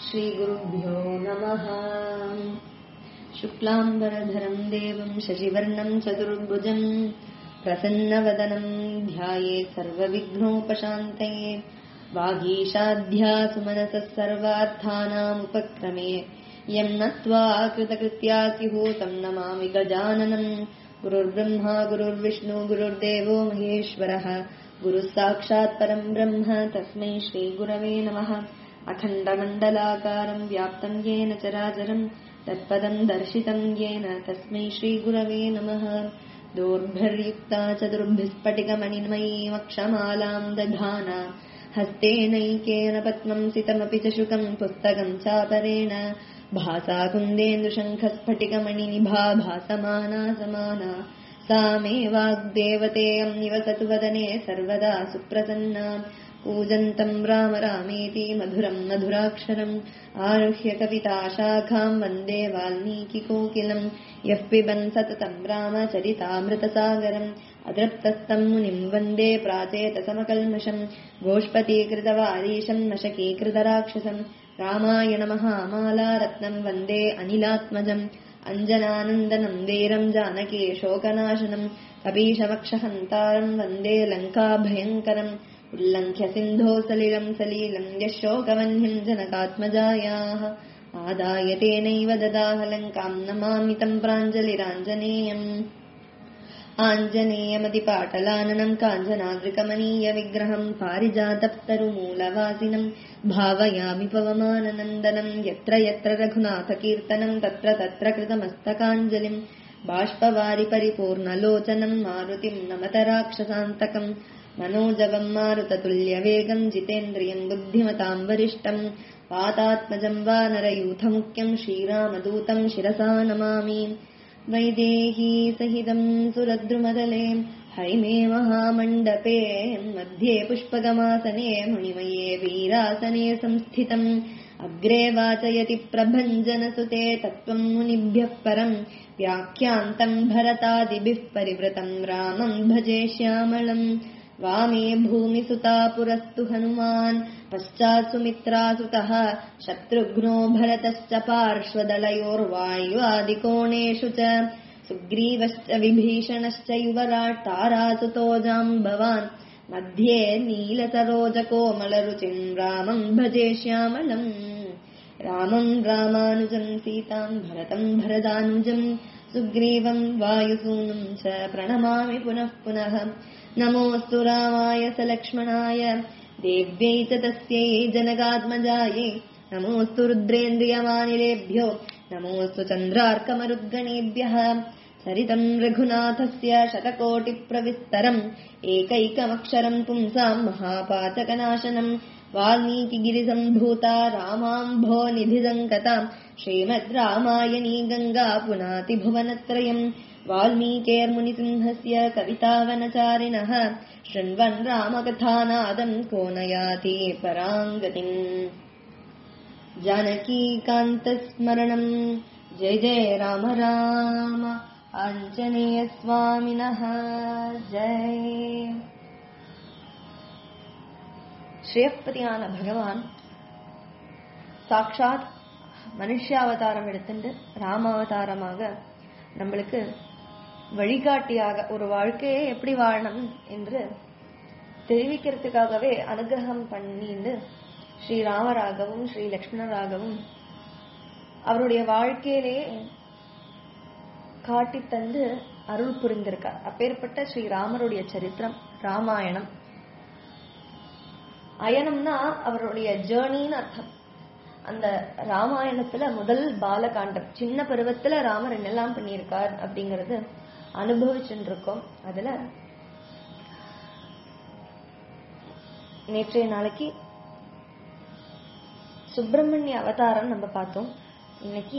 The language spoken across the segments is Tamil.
श्रीगुरुभ्यो नमः शुक्लाम्बरधरम् देवम् शशिवर्णम् चतुर्भुजम् प्रसन्नवदनम् ध्यायेत् सर्वविघ्नोपशान्तये वागीशाध्यासुमनसः सर्वार्थानामुपक्रमे यम् नत्वा कृतकृत्या स्युः तम् नमामि गजाननम् गुरुर्ब्रह्मा गुरुर्विष्णु गुरुर्देवो महेश्वरः गुरुः साक्षात् परम् ब्रह्म तस्मै श्रीगुरवे नमः अखण्डमण्डलाकारम् व्याप्तम् येन चराचरम् तत्पदम् दर्शितम् येन तस्मै श्रीगुरवे नमः दोर्भिर्युक्ता चतुर्भिस्फटिकमणिमयीमक्षमालाम् दधाना हस्तेनैकेन पद्मम् सितमपि च शुकम् पुस्तकम् चापरेण भासा कुन्देन्दुशङ्खस्फटिकमणिनिभा भासमाना समाना सा मे वाग्देवतेयम् निवसतु वदने सर्वदा सुप्रसन्ना पूजन्तम् राम रामेति मधुरम् मधुराक्षरम् आरुह्य कविताशाखाम् वन्दे वाल्मीकिकोकिलम् यः पिबन् सततम् रामचरितामृतसागरम् अदृप्तस्तम् मुनिम् वन्दे प्राचेतसमकल्मषम् गोष्पतीकृतवारीशम् नशकीकृतराक्षसम् रामायणमहामालारत्नम् वन्दे अनिलात्मजम् अञ्जनानन्दनम् वीरम् जानकी शोकनाशनम् कपीशवक्षहन्तारम् वन्दे लङ्काभयङ्करम् उल्लङ्घ्य सिन्धो सलिलम् सलीलम् यशोकवह्निम् जनकात्मजायाः आदाय तेनैव ददाह लङ्काम् नमामि तम् प्राञ्जलिराञ्जनेयम् आञ्जनेयमतिपाटलाननम् काञ्जनाद्रिकमनीयविग्रहम् पारिजातप्तरुमूलवासिनम् भावयामि पवमाननन्दनम् यत्र यत्र रघुनाथकीर्तनम् तत्र तत्र कृतमस्तकाञ्जलिम् बाष्पवारि परिपूर्णलोचनम् मारुतिम् नमत राक्षसान्तकम् मनोजवम् मारुततुल्यवेगम् जितेन्द्रियम् बुद्धिमताम् वरिष्ठम् पातात्मजम् वानरयूथमुख्यम् श्रीरामदूतम् शिरसा नमामि वैदेही सहितम् सुरद्रुमदले हैमे महामण्डपे मध्ये पुष्पगमासने मुनिमये वीरासने संस्थितम् अग्रे वाचयति प्रभञ्जनसुते तत्त्वम् मुनिभ्यः परम् व्याख्यान्तम् भरतादिभिः परिवृतम् रामम् भजे श्यामलम् वामे भूमिसुता पुरस्तु हनुमान् पश्चात् सुमित्रासुतः शत्रुघ्नो भरतश्च पार्श्वदलयोर्वायुवादिकोणेषु च सुग्रीवश्च विभीषणश्च युवराट् तारासुतो जाम्बवान् मध्ये नीलसरोजकोमलरुचिम् रामम् भजे श्यामलम् रामम् रामानुजम् सीताम् भरतम् भरदानुजम् सुग्रीवम् वायुसूनुम् च प्रणमामि पुनः पुनः नमोऽस्तु रामाय सलक्ष्मणाय देव्यै च तस्यै जनकात्मजायै नमोऽस्तु रुद्रेन्द्रियमानिलेभ्यो नमोऽस्तु चन्द्रार्कमरुद्गणेभ्यः सरितम् रघुनाथस्य शतकोटिप्रविस्तरम् एकैकमक्षरम् पुंसाम् महापातकनाशनम् वाल्मीकिगिरिसम्भूता रामाम्भो निधिसङ्कताम् श्रीमद् रामायणी गङ्गा पुनाति भुवनत्रयम् वाल्मीकेर्मुनिसिंहस्य कवितावनचारिणः शृण्वन् रामकथानादम् को नयाति पराङ्गतिम् जानकीकान्तस्मरणम् जय जय राम राम आञ्जनेयस्वामिनः जय ஸ்ரீயப்பதியான பகவான் சாட்சாத் மனுஷாவதாரம் எடுத்துட்டு ராமாவதாரமாக நம்மளுக்கு வழிகாட்டியாக ஒரு வாழ்க்கையை எப்படி வாழணும் என்று தெரிவிக்கிறதுக்காகவே அனுகிரகம் பண்ணிட்டு ஸ்ரீராமராகவும் ஸ்ரீ லக்ஷ்மணராகவும் அவருடைய வாழ்க்கையிலே காட்டி தந்து அருள் புரிந்திருக்கார் அப்பேற்பட்ட ஸ்ரீராமருடைய சரித்திரம் ராமாயணம் அயனம்னா அவருடைய ஜேர்னின்னு அர்த்தம் அந்த ராமாயணத்துல முதல் பாலகாண்டம் சின்ன பருவத்துல ராமர் என்னெல்லாம் பண்ணியிருக்கார் அப்படிங்கறது அனுபவிச்சுட்டு இருக்கோம் அதுல நேற்றைய நாளைக்கு சுப்பிரமணிய அவதாரம் நம்ம பார்த்தோம் இன்னைக்கு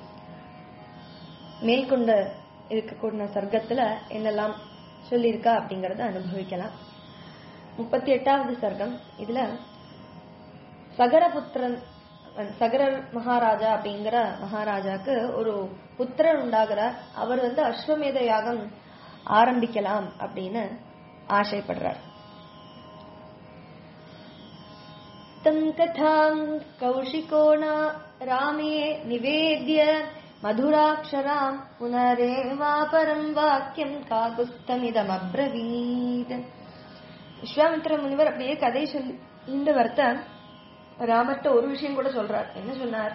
மேற்கொண்ட இருக்கக்கூடிய சர்க்கத்துல என்னெல்லாம் சொல்லியிருக்கா அப்படிங்கறத அனுபவிக்கலாம் முப்பத்தி எட்டாவது சர்க்கம் இதுல சகரபுத்திரன் சகரர் மகாராஜா அப்படிங்கிற மகாராஜாக்கு ஒரு புத்திரர் உண்டாகிறார் அவர் வந்து அஸ்வமேத யாகம் ஆரம்பிக்கலாம் அப்படின்னு ஆசைப்படுறார் तम् कथाम् कौशिको न रामे निवेद्य मधुराक्षराम् पुनरेवापरम् वाक्यम् काकुस्तमिदमब्रवीत् விஸ்வாமித்திர முனிவர் அப்படியே கதை சொல்லி இந்த வருத்த ராமர்ட்ட ஒரு விஷயம் கூட சொல்றார் என்ன சொன்னார்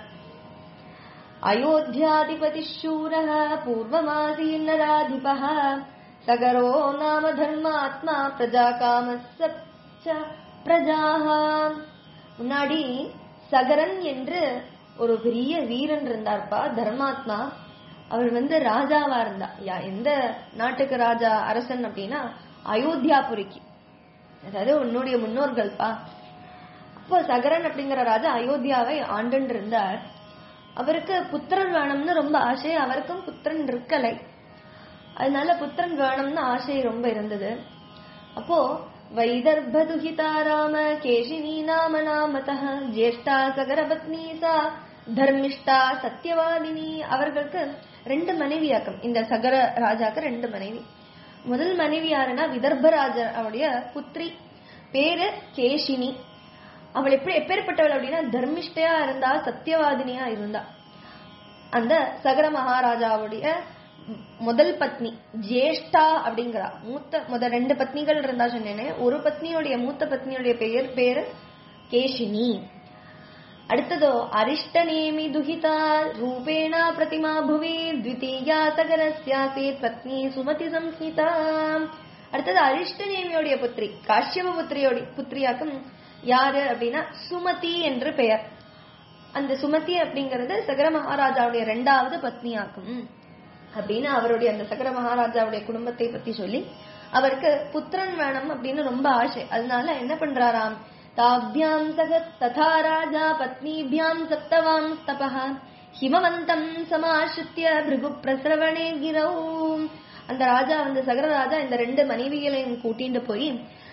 அயோத்தியாதிபதி சூரः பூர்வமாசீன்னராதிபः சகரோ நாம தர்மாத்மா பிரஜா காமச்ச பிரஜாக முன்னாடி சகரன் என்று ஒரு பெரிய வீரன் இருந்தார்ப்பா தர்மாத்மா அவர் வந்து ராஜாவா இருந்தா யா- எந்த நாட்டுக்கு ராஜா அரசன் அப்படின்னா அயோத்தியாபுரிக்கு அதாவது உன்னுடைய முன்னோர்கள்ப்பா அப்போ சகரன் அப்படிங்கிற ராஜா அயோத்தியாவை ஆண்டுன்னு இருந்தார் அவருக்கு புத்திரன் வேணும்னு ரொம்ப ஆசை அவருக்கும் புத்திரன் இருக்கலை அதனால புத்திரன் வேணும்னு ஆசை ரொம்ப இருந்தது அப்போ வைதர்பதுஹிதா ராம கேஷினி நாம நாமதः ஜேஷ்டா சகரபத்னி சா தர்மிஷ்டா சத்தியவாதினி அவர்களுக்கு ரெண்டு மனைவியாக்கம் இந்த சகர ராஜாக்கு ரெண்டு மனைவி முதல் மனைவி யாருன்னா விதர்ப ராஜா அவருடைய புத்ரி பேரு கேஷினி அவள் எப்படி எப்பேற்பட்டவள் அப்படின்னா தர்மிஷ்டையா இருந்தா சத்தியவாதினியா இருந்தா அந்த சகர மகாராஜாவுடைய முதல் பத்னி ஜேஷ்டா அப்படிங்கிறா மூத்த முத ரெண்டு பத்னிகள் இருந்தா சொன்னேனே ஒரு பத்னியுடைய மூத்த பத்னியுடைய பெயர் பேரு கேஷினி அடுத்ததோ அரிஷ்டநேமி துஹிதா ரூபேணா பிரதிமா புவி த்விதீயா சகரஸ்யாசேத் பத்னி சுமதி சம்ஹிதா அடுத்தது அரிஷ்டநேமியோடைய புத்திரி காஷ்யப புத்திரியோட புத்திரியாக்கும் யாரு அப்படின்னா சுமதி என்று பெயர் அந்த சுமதி அப்படிங்கறது சகர மகாராஜாவுடைய ரெண்டாவது பத்னியாக்கும் அப்படின்னு அவருடைய அந்த சகர மகாராஜாவுடைய குடும்பத்தை பத்தி சொல்லி அவருக்கு புத்திரன் வேணும் அப்படின்னு ரொம்ப ஆசை அதனால என்ன பண்றாராம் தாபியாம் சகத் ததா ராஜா பத்னிபியாம் சப்தவாம் தபஹ ஹிமவந்தம் சமாசித்ய பிருகு பிரசரவணே கிரௌ அந்த ராஜா அந்த சகர ராஜா இந்த ரெண்டு மனைவிகளையும் கூட்டிட்டு போய்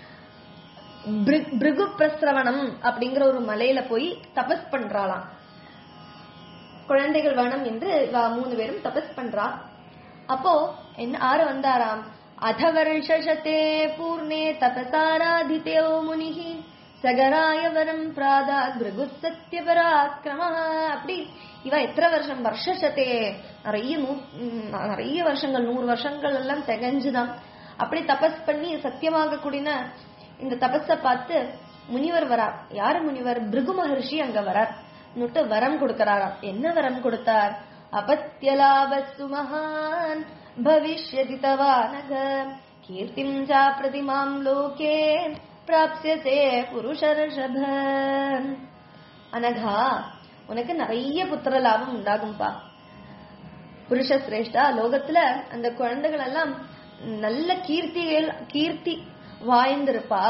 பிரு- பிருகு பிரஸ்ரவணம் அப்படிங்கிற ஒரு மலையில போய் தபஸ் பண்றாளாம் குழந்தைகள் வேணும் என்று இவ மூணு பேரும் தபஸ் பண்றா அப்போ என்ன ஆறு வந்தாராம் அத வருஷே பூர்ணே தபசாராதிதேவ முனிஹி சகராய வரம் பிராதாத் பிருகு சத்திய பராக்கிரம அப்படி இவ எத்தனை வருஷம் வருஷத்தே நிறைய நூ ம், நிறைய வருஷங்கள் நூறு வருஷங்கள் எல்லாம் திகஞ்சுதான் அப்படி தபஸ் பண்ணி சத்தியமாக கூடின இந்த தபஸ பார்த்து முனிவர் வரார் யாரு முனிவர் பிருகு மகர்ஷி அங்க வரார் நுட்டு வரம் கொடுக்கறாராம் என்ன வரம் கொடுத்தார் அபத்யலாபஸ்து மகான் பவிஷ்யதி தவானக கீர்த்திம் சா பிரதிமாம் லோகே பிராப்சியசே புருஷர்ஷப அனகா உனக்கு நிறைய புத்திர லாபம் உண்டாகும்பா புருஷ சிரேஷ்டா லோகத்துல அந்த குழந்தைகள் எல்லாம் நல்ல கீர்த்திகள் கீர்த்தி வாய்ந்திருப்பா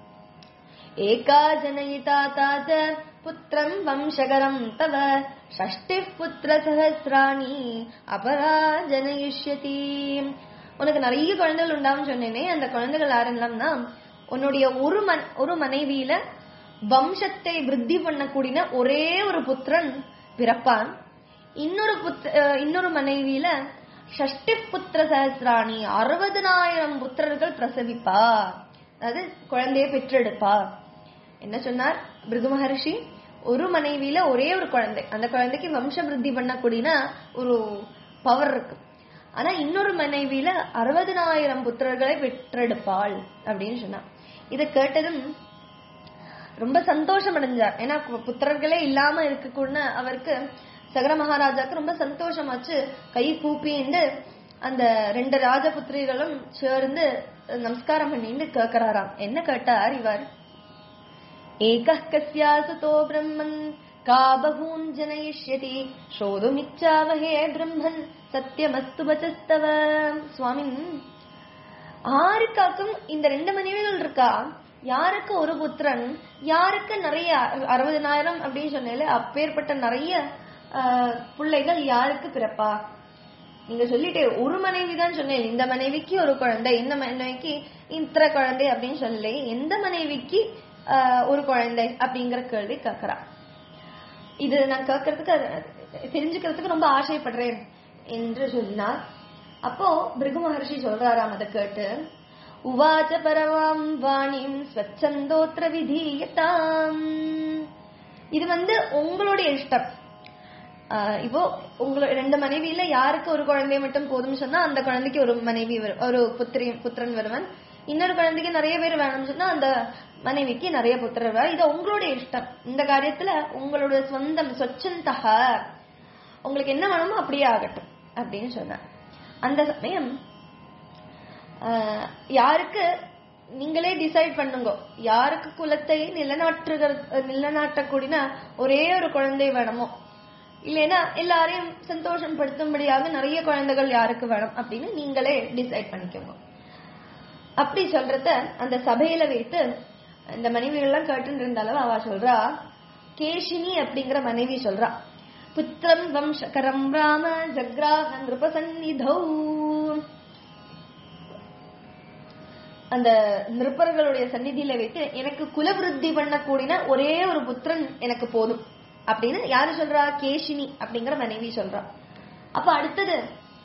ஏகா ஜனயிதா தாச்ச புத்திரம் வம்சகரம் தவ ஷஷ்டி புத்திர சஹசிராணி அபரா ஜனயிஷ்யதி உனக்கு நிறைய குழந்தைகள் உண்டாகும் சொன்னேனே அந்த குழந்தைகள் யாரெல்லாம்னா உன்னுடைய ஒரு மன் ஒரு மனைவியில வம்சத்தை விருத்தி பண்ணக்கூடிய ஒரே ஒரு புத்திரன் பிறப்பான் இன்னொரு புத்த அஹ் இன்னொரு மனைவியில ஷஷ்டி புத்திர சஹசிராணி அறுபதனாயிரம் புத்திரர்கள் பிரசவிப்பா அதாவது குழந்தையை பெற்றெடுப்பா என்ன சொன்னார் பிருகு மகர்ஷி ஒரு மனைவியில ஒரே ஒரு குழந்தை அந்த குழந்தைக்கு வம்ச விருத்தி பண்ணக்கூடிய ஒரு பவர் இருக்கு ஆனா இன்னொரு மனைவியில அறுபதனாயிரம் புத்திரர்களை பெற்றெடுப்பாள் அப்படின்னு சொன்னா இதை கேட்டதும் ரொம்ப சந்தோஷம் அடைஞ்சார் ஏன்னா கு- புத்திரர்களே இல்லாம இருக்கக்கூட அவருக்கு சகர மகாராஜாக்கு ரொம்ப சந்தோஷமாச்சு கை கூப்பிண்டு அந்த ரெண்டு ராஜபுத்திரிகளும் சேர்ந்து நமஸ்காரம் பண்ணிட்டு கேட்கிறாராம் என்ன கேட்டார் இவர் ஏகः कस्यासुतो ब्रह्मन् का बहून् जनयिष्यति श्रोतुमिच्छावहे ब्रह्मन् सत्यमस्तु वचस्तव சுவாமின் ஆருக்காக்கும் இந்த ரெண்டு மனைவிகள் இருக்கா யாருக்கு ஒரு புத்திரன் யாருக்கு நிறைய அ- அறுபதனாயிரம் அப்படின்னு சொன்னேல அப்பேற்பட்ட நிறைய ஆஹ், பிள்ளைகள் யாருக்கு பிறப்பா நீங்க சொல்லிட்டே ஒரு மனைவி தான் சொன்னேன் இந்த மனைவிக்கு ஒரு குழந்தை இந்த மனைவிக்கு இத்தனை குழந்தை அப்படின்னு சொல்லல எந்த மனைவிக்கு ஆஹ், ஒரு குழந்தை அப்படிங்கிற கேள்வி கேட்கறா இது நான் கேட்கறதுக்கு அது- தெரிஞ்சுக்கிறதுக்கு ரொம்ப ஆசைப்படுறேன் என்று சொன்னார் அப்போ பிருகு மகர்ஷி சொல்றாராம் அதை கேட்டு உவாச்ச பரவாம் வாணிம் ஸ்வச்சந்தோத்திர விதீயதாம் இது வந்து உங்களுடைய இஷ்டம் ஆஹ் இப்போ உங்களோட ரெண்டு மனைவியில யாருக்கு ஒரு குழந்தை மட்டும் போதும்னு சொன்னா அந்த குழந்தைக்கு ஒரு மனைவி வரு- ஒரு புத்திரி புத்திரன் வருவன் இன்னொரு குழந்தைக்கு நிறைய பேர் வேணும்னு சொன்னா அந்த மனைவிக்கு நிறைய புத்திரர் வருவார் இது உங்களுடைய இஷ்டம் இந்த காரியத்துல உங்களுடைய சொந்தம் சொச்சந்தக உங்களுக்கு என்ன வேணுமோ அப்படியே ஆகட்டும் அப்படின்னு சொன்னார் அந்த சமயம் ஆஹ், யாருக்கு நீங்களே டிசைட் பண்ணுங்க யாருக்கு குலத்தை நிலநாட்டுகிற நிலநாட்டக்கூடிய ஒரே ஒரு குழந்தை வேணுமோ இல்லைன்னா எல்லாரையும் சந்தோஷம் படுத்தும்படியாக நிறைய குழந்தைகள் யாருக்கு வேணும் அப்படின்னு நீங்களே டிசைட் பண்ணிக்கோங்க அப்படி சொல்றத அந்த சபையில வைத்து இந்த மனைவிகள் எல்லாம் கேட்டு இருந்தாலும் அவ சொல்றா கேஷினி அப்படிங்கிற மனைவி சொல்றா புத்திரம் வம்சகரம் ராம ஜக்ராக நிருபசன்னிதௌ அந்த நிருப்பர்களுடைய சந்நிதியில வைத்து எனக்கு குலவிருத்தி பண்ணக்கூடிய ஒரே ஒரு புத்திரன் எனக்கு போதும் அப்படின்னு யாரு சொல்றா கேஷினி அப்படிங்கிற மனைவி சொல்றா அப்ப அடுத்தது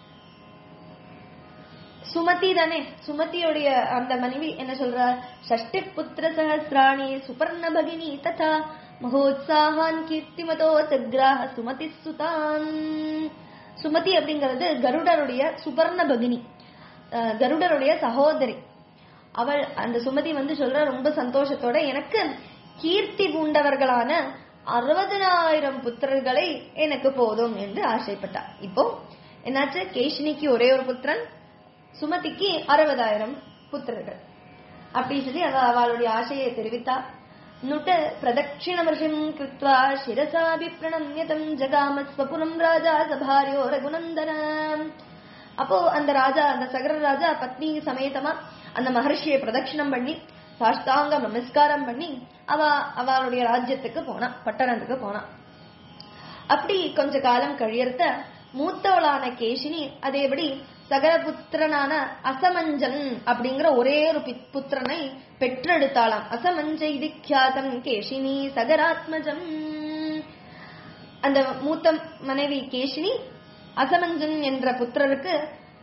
சுமதி தானே சுமதியுடைய அந்த மனைவி என்ன சொல்றா ஷஷ்டி புத்திர சஹசிராணி சுபர்ண பகினி ததா மகோத்சாகான் கீர்த்திமதோ சக்ராஹ சுமதி சுதான் சுமதி அப்படிங்கிறது கருடருடைய சுபர்ண பகினி அஹ் கருடருடைய சகோதரி அவள் அந்த சுமதி வந்து சொல்ற ரொம்ப சந்தோஷத்தோட எனக்கு கீர்த்தி பூண்டவர்களான அறுபதனாயிரம் புத்திரர்களை எனக்கு போதும் என்று ஆசைப்பட்டா இப்போ என்னாச்சு கேஷினிக்கு ஒரே ஒரு புத்திரன் சுமதிக்கு அறுபதாயிரம் புத்திரர்கள் அப்படி சொல்லி அவ அவளுடைய ஆசையை தெரிவித்தா நுட்ட பிரதட்சிணவர்ஷம் கிருத்வா சிரசாபி பிரணம்யதம் ஜகாம ஸ்வபுரம் ராஜா சபாரியோ ரகுநந்தன அப்போ அந்த ராஜா அந்த சகர ராஜா பத்னி சமேதமா அந்த மகர்ஷியை பிரதட்சிணம் பண்ணி சாஷ்டாங்க நமஸ்காரம் பண்ணி அவ அவளுடைய ராஜ்யத்துக்கு போனா பட்டணத்துக்கு போனா அப்படி கொஞ்ச காலம் கழியறத மூத்தவளான கேஷினி அதேபடி சகரபுத்திரனான அசமஞ்சன் அப்படிங்கிற ஒரே ஒரு பி- புத்திரனை பெற்றெடுத்தாளாம் அசமஞ்ச இதிக்யாதம் கேஷினி சகராத்மஜம் அந்த மூத்த மனைவி கேஷினி அசமஞ்சன் என்ற புத்திரருக்கு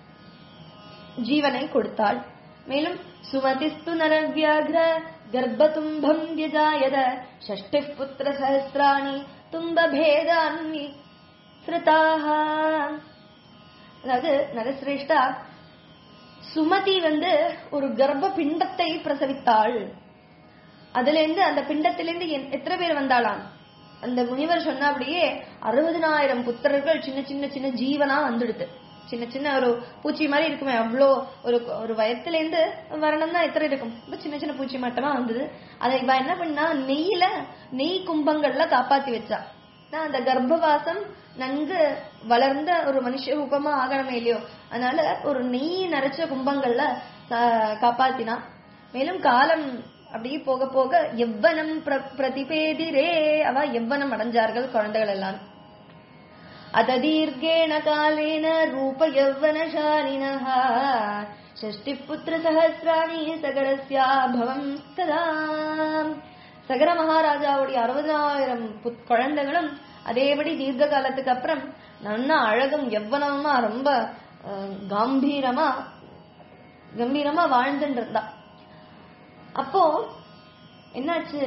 ஜீவனை கொடுத்தாள் மேலும் சுமதிஸ்து நரவியாகிர கர்ப்பதும்பம் வியஜாயத ஷஷ்டி புத்திர சஹசிராணி தும்ப பேதான்வி ஸ்ருதாக அதாவது நரசிரேஷ்டா சுமதி வந்து ஒரு கர்ப்ப பிண்டத்தை பிரசவித்தாள் அதுல இருந்து அந்த பிண்டத்திலிருந்து என்- எத்தனை பேர் வந்தாளாம் அந்த முனிவர் சொன்னபடியே அறுபதனாயிரம் புத்திரர்கள் சின்ன சின்ன சின்ன ஜீவனா வந்துடுது சின்ன சின்ன ஒரு பூச்சி மாதிரி இருக்குமே அவ்வளோ ஒரு ஒரு வயத்துல இருந்து வரணும் தான் எத்தனை இருக்கும் ரொம்ப சின்ன சின்ன பூச்சி மட்டமா வந்தது அதை இவ என்ன பண்ணா நெய்யில நெய் கும்பங்கள்ல காப்பாத்தி வச்சா நான் அந்த கர்ப்பவாசம் நன்கு வளர்ந்த ஒரு மனுஷ ரூபமா ஆகணுமே இல்லையோ அதனால ஒரு நெய் நிறைச்ச கும்பங்கள்ல ஆஹ், காப்பாத்தினா மேலும் காலம் அப்படியே போக போக எவ்வனம் பிர- பிரதிபேதிரே அவ எவ்வனம் அடைஞ்சார்கள் குழந்தைகள் எல்லாம் அததீர்கேண காலேன ரூப யௌவனசாலினः ஷஷ்டி புத்திர சஹசிராணி சகரஸ்யா பவம் ததா சகர மகாராஜாவுடைய அறுபதாயிரம் புத் குழந்தைகளும் அதேபடி தீர்க்க காலத்துக்கு அப்புறம் நல்ல அழகும் எவ்வனமா ரொம்ப அஹ், கம்பீரமா கம்பீரமா வாழ்ந்துட்டு இருந்தா அப்போ என்னாச்சு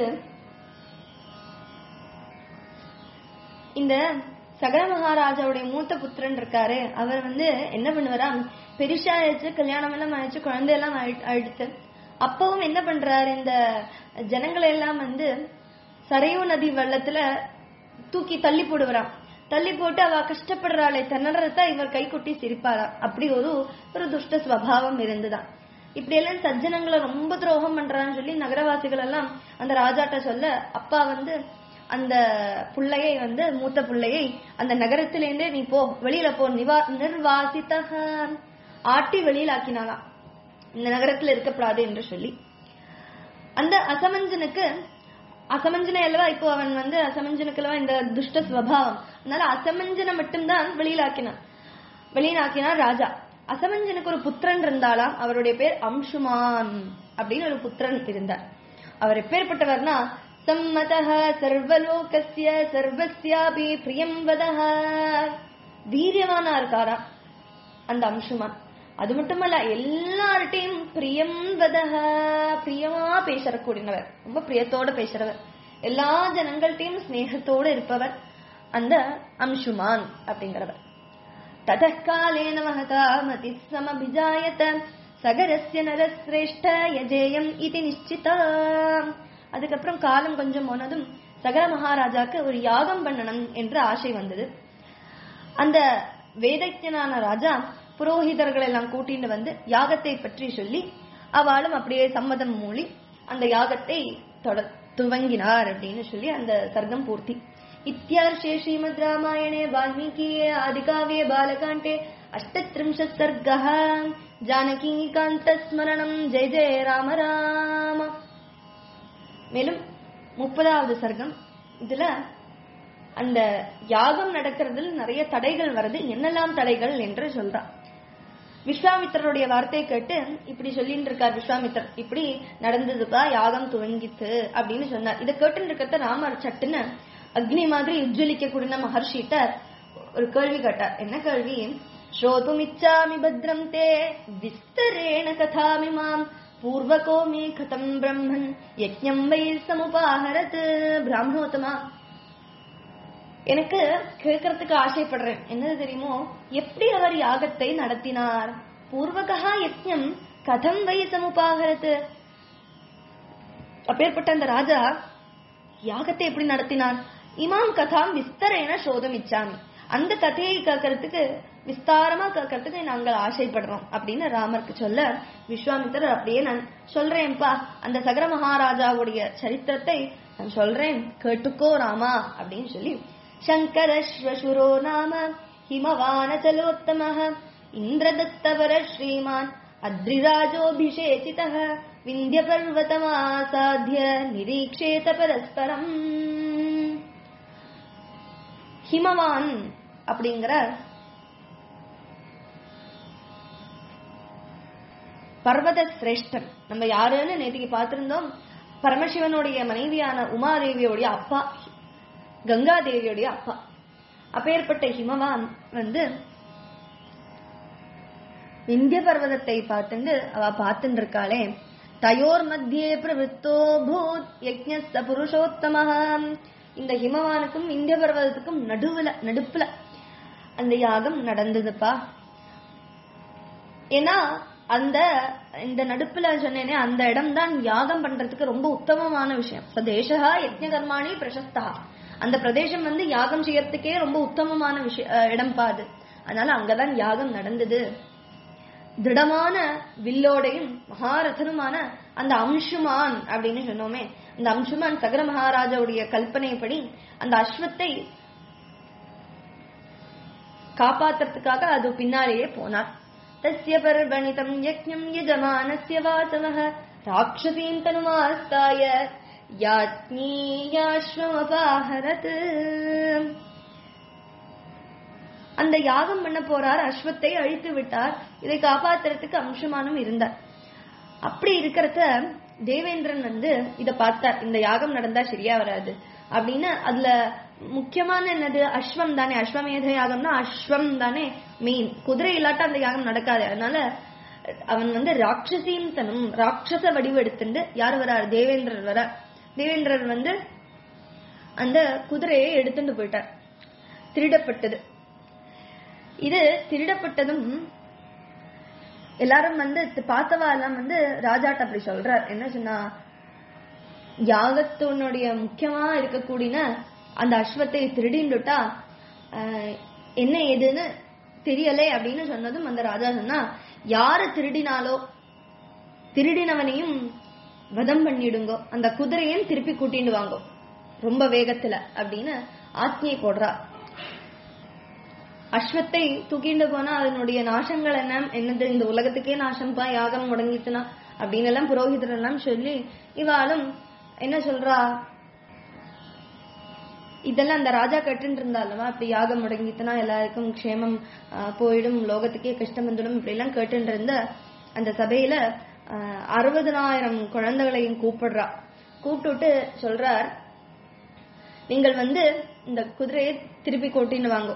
இந்த சகர மகாராஜாவுடைய மூத்த புத்திரன் இருக்காரு அவர் வந்து என்ன பண்ணுவாராம் பெருசா ஆயிடுச்சு கல்யாணம் எல்லாம் ஆயிடுச்சு குழந்தை எல்லாம் ஆயி- ஆயிடுச்சு அப்பவும் என்ன பண்றாரு இந்த ஜனங்களை எல்லாம் வந்து சரையு நதி வெள்ளத்துல தூக்கி தள்ளி போடுவாராம் தள்ளி போட்டு அவ கஷ்டப்படுறாளே திணறத இவர் கை கொட்டி சிரிப்பாராம் அப்படி ஒரு ஒரு துஷ்ட ஸ்வபாவம் இருந்துதான் இப்படி எல்லாம் சஜ்ஜனங்களை ரொம்ப துரோகம் பண்றான்னு சொல்லி நகரவாசிகள் எல்லாம் அந்த ராஜாட்ட சொல்ல அப்பா வந்து அந்த புள்ளையை வந்து மூத்த புள்ளையை அந்த நகரத்திலேருந்தே நீ போ வெளியில போ நிவா நிர்வாசித்தக ஆட்டி வெளியில ஆக்கினாலாம் இந்த நகரத்துல இருக்கப்படாது என்று சொல்லி அந்த அசமஞ்சனுக்கு அசமஞ்சனை அல்லவா இப்போ அவன் வந்து அசமஞ்சனுக்கு அல்லவா இந்த துஷ்ட ஸ்வபாவம் அதனால அசமஞ்சனை மட்டும்தான் வெளியிலாக்கினான் வெளியிலாக்கினான் ராஜா அசமஞ்சனுக்கு ஒரு புத்திரன் இருந்தாலாம் அவருடைய பேர் அம்சுமான் அப்படின்னு ஒரு புத்திரன் இருந்தார் அவர் எப்பேற்பட்டவர்னா சம்மதः சர்வலோகஸ்ய சர்வஸ்யாபி பிரியம் வதः வீரியவானா இருக்காரா அந்த அம்சுமான் அது மட்டுமல்ல எல்லார்ட்டையும் பிரியம் வதக பிரியமா பேசக்கூடியவர் ரொம்ப பிரியத்தோட பேசுறவர் எல்லா ஜனங்கள்கிட்டையும் ஸ்நேகத்தோடு இருப்பவர் அந்த அம்சுமான் அப்படிங்கிறவர் ततः कालेन महता मतिः समभिजायत சகரஸ்ய நரஸ்ரேஷ்ட யஜேயம் இது நிச்சிதா அதுக்கப்புறம் காலம் கொஞ்சம் போனதும் சகர மகாராஜாக்கு ஒரு யாகம் பண்ணணும் என்ற ஆசை வந்தது அந்த வேதஜனான ராஜா புரோகிதர்கள் எல்லாம் கூட்டிட்டு வந்து யாகத்தை பற்றி சொல்லி அவளும் அப்படியே சம்மதம் மூலி அந்த யாகத்தை தொட துவங்கினார் அப்படின்னு சொல்லி அந்த சர்க்கம் பூர்த்தி इत्यार्षे श्रीमद् रामायणे वाल्मीकीये आदिकाव्ये बालकाण्डे अष्टत्रिंशत् सर्गः जानकीकान्तस्मरणम् जय जय राम राम மேலும் முப்பதாவது சர்க்கம் இதுல அந்த யாகம் நடக்கிறதுல நிறைய தடைகள் வருது என்னெல்லாம் தடைகள் என்று சொல்றா விஸ்வாமித்திரருடைய வார்த்தையை கேட்டு இப்படி சொல்லிட்டு இருக்கார் விஸ்வாமித்தர் இப்படி நடந்ததுப்பா யாகம் துவங்கித்து அப்படின்னு சொன்னார் இதை கேட்டு இருக்கிறத ராமர் சட்டுன்னு அக்னி மாதிரி உஜ்ஜலிக்க கூடின மகர்ஷிட்ட ஒரு கேள்வி கேட்டார் என்ன கேள்வி ஸ்ரோதுமிச்சாமி பத்ரம் தே விஸ்தரேண கதாமி மாம் பூர்வகோ மே கதம் பிரம்மன் யஜ்ஞம் வை சமுபாகரத் பிராமணோத்தமா எனக்கு கேட்கறதுக்கு ஆசைப்படுறேன் என்னது தெரியுமோ எப்படி அவர் யாகத்தை நடத்தினார் பூர்வகா யஜ்ஞம் கதம் வை சமுபாகரத் அப்பேற்பட்ட அந்த ராஜா யாகத்தை எப்படி நடத்தினார் இமாம் கதாம் விஸ்தரேன சோதம் இச்சாமி அந்த கதையை கேட்கறதுக்கு விஸ்தாரமா கேட்கறதுக்கு நாங்கள் ஆசைப்படுறோம் அப்படின்னு ராமருக்கு சொல்ல விஸ்வாமித்திரர் அப்படியே நான் சொல்றேன்ப்பா அந்த சகர மகாராஜாவுடைய சரித்திரத்தை நான் சொல்றேன் கேட்டுக்கோ ராமா அப்படின்னு சொல்லி சங்கரஸ்வசுரோ நாம ஹிமவானச்சலோத்தம இந்திரதத்தவர ஸ்ரீமான் அத்ரிராஜோபிஷேச்சிதः விந்திய பர்வதமாசாத்திய நிரீக்ஷேத பரஸ்பரம் ஹிமவான் அப்படிங்கிற பர்வத சிரேஷ்டன் நம்ம யாருன்னு நேற்றுக்கு பார்த்திருந்தோம் பரமசிவனுடைய மனைவியான உமாதேவியோடைய அப்பா கங்காதேவியோடைய அப்பா அப்பேற்பட்ட ஹிமவான் வந்து விந்திய பர்வதத்தை பார்த்துண்டு அவ பார்த்துட்டு இருக்காளே தயோர் மத்தியே பிரவருத்தோ பூத் யஜ்ஞஸ்த புருஷோத்தம இந்த ஹிமவானுக்கும் இந்திய பர்வதத்துக்கும் நடுவுல நடுப்புல அந்த யாகம் நடந்ததுப்பா ஏன்னா அந்த இந்த நடுப்புல சொன்னேனே அந்த இடம் தான் யாகம் பண்றதுக்கு ரொம்ப உத்தமமான விஷயம் சதேசா யஜ்ஞ கர்மாணி பிரசஸ்தா அந்த பிரதேசம் வந்து யாகம் செய்யறதுக்கே ரொம்ப உத்தமமான விஷயம் இடம் பாது அதனால அங்கதான் யாகம் நடந்தது திருடமான வில்லோடையும் மகாரதனுமான அந்த அம்சுமான் அப்படின்னு சொன்னோமே அந்த அம்சுமான் சகர மகாராஜாவுடைய கல்பனைப்படி அந்த அஸ்வத்தை காப்பாத்துறதுக்காக அது பின்னாலேயே போனார் தஸ்ய பர்வணிதம் யஜ்ஞம் யஜமானஸ்ய வாசவः ராட்சசீம் தனுமாஸ்தாய யாத்மீயாஸ்வமபாஹரத் அந்த யாகம் பண்ண போறார் அஸ்வத்தை அழித்து விட்டார் இதை காப்பாத்துறதுக்கு அம்சமானும் இருந்தார் அப்படி இருக்கிறத தேவேந்திரன் வந்து இத பார்த்தார் இந்த யாகம் நடந்தா சரியா வராது அப்படின்னு அதுல முக்கியமான என்னது அஸ்வம் தானே அஸ்வமேத யாகம்னா அஸ்வம் தானே மெயின் குதிரை இல்லாட்டா அந்த யாகம் நடக்காது அதனால அவன் வந்து ராட்சசீம் தனும் ராட்சச வடிவெடுத்துட்டு யார் வரார் தேவேந்திரர் வர தேவேந்திரர் வந்து அந்த குதிரையை எடுத்துட்டு போயிட்டார் திருடப்பட்டது இது திருடப்பட்டதும் எல்லாரும் வந்து பார்த்தவா எல்லாம் வந்து ராஜாட்ட அப்படி சொல்றார் என்ன சொன்னா யாகத்தினுடைய முக்கியமா இருக்கக்கூடிய அந்த அஸ்வத்தை திருடிண்டுட்டா என்ன ஏதுன்னு தெரியலே அப்படின்னு சொன்னதும் அந்த ராஜா சொன்னா யாரு திருடினாலோ திருடினவனையும் வதம் பண்ணிடுங்கோ அந்த குதிரையும் திருப்பி கூட்டிட்டு வாங்கோ ரொம்ப வேகத்துல அப்படின்னு ஆத்மியை போடுறா அஸ்வத்தை தூக்கிண்டு போனா அதனுடைய நாசங்கள் என்ன என்னது இந்த உலகத்துக்கே நாசம்பா யாகம் முடங்கிட்டுனா அப்படின்னு எல்லாம் புரோகிதர் எல்லாம் சொல்லி இவாளும் என்ன சொல்றா இதெல்லாம் அந்த ராஜா கட்டுன்னு இருந்தா அல்லவா இப்படி யாகம் முடங்கிட்டுனா எல்லாருக்கும் க்ஷேமம் போயிடும் லோகத்துக்கே கஷ்டம் வந்துடும் இப்படி எல்லாம் கேட்டுட்டு இருந்த அந்த சபையில அறுபதனாயிரம் குழந்தைகளையும் கூப்பிடுறா கூப்பிட்டுட்டு சொல்றார் நீங்கள் வந்து இந்த குதிரையை திருப்பி கூட்டின்னு வாங்க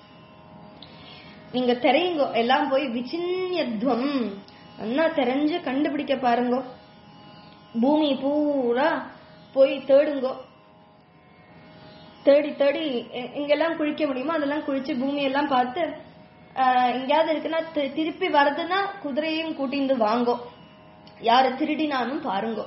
நீங்க தெரியுங்கோ எல்லாம் போய் விசின்யத்வம் நல்லா தெரிஞ்சு கண்டுபிடிக்க பாருங்கோ பூமி பூரா போய் தேடுங்கோ தேடி தேடி எ- எங்கெல்லாம் குளிக்க முடியுமோ அதெல்லாம் குளிச்சு பூமி எல்லாம் பார்த்து ஆஹ், எங்கேயாவது இருக்குன்னா தி- திருப்பி வருதுன்னா குதிரையும் கூட்டிந்து வாங்கோ யாரு திருடினாலும் பாருங்கோ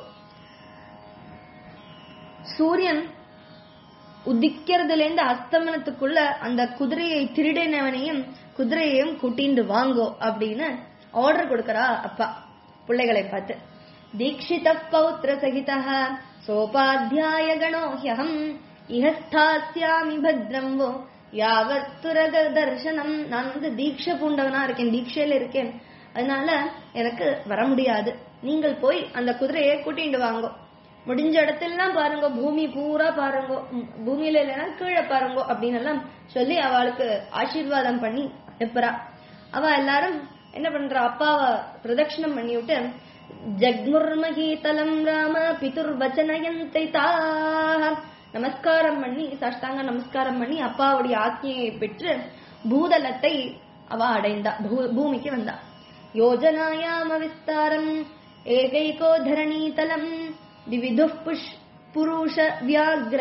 சூரியன் உதிக்கிறதுல இருந்து அஸ்தமனத்துக்குள்ள அந்த குதிரையை திருடினவனையும் குதிரையையும் கூட்டிண்டு வாங்கோ அப்படின்னு ஆர்டர் கொடுக்கறா அப்பா பிள்ளைகளை பார்த்து தீட்சித பௌத்திர சகிதா சோபாத்தியாய கணோஹ்யகம் இஹஸ்தாஸ்யாமி பத்ரம்போ யாவத் துரக தர்சனம் நான் வந்து தீட்சை பூண்டவனா இருக்கேன் தீட்சையில இருக்கேன் அதனால எனக்கு வர முடியாது நீங்கள் போய் அந்த குதிரையை கூட்டிட்டு வாங்கோ முடிஞ்ச இடத்தெல்லாம் பாருங்க பூமி பூரா பாருங்க ம், பூமியில இல்லைன்னா கீழே பாருங்க அப்படின்னு எல்லாம் சொல்லி அவளுக்கு ஆசீர்வாதம் பண்ணி அனுப்புறா அவ எல்லாரும் என்ன பண்றா அப்பாவை பிரதட்சணம் பண்ணி விட்டு ஜக்முர்மகீதலம் ராம பிதுர் வச்சனயந்தை நமஸ்காரம் பண்ணி சாஷ்டாங்க நமஸ்காரம் பண்ணி அப்பாவுடைய ஆజ్ఞையை பெற்று பூதலத்தை அவ அடைந்தா பூ- பூமிக்கு வந்தா யோஜனாயாம விஸ்தாரம் ஏகைகோ தரணீதலம் விவிதுः புஷ் புருஷ வியாக்ர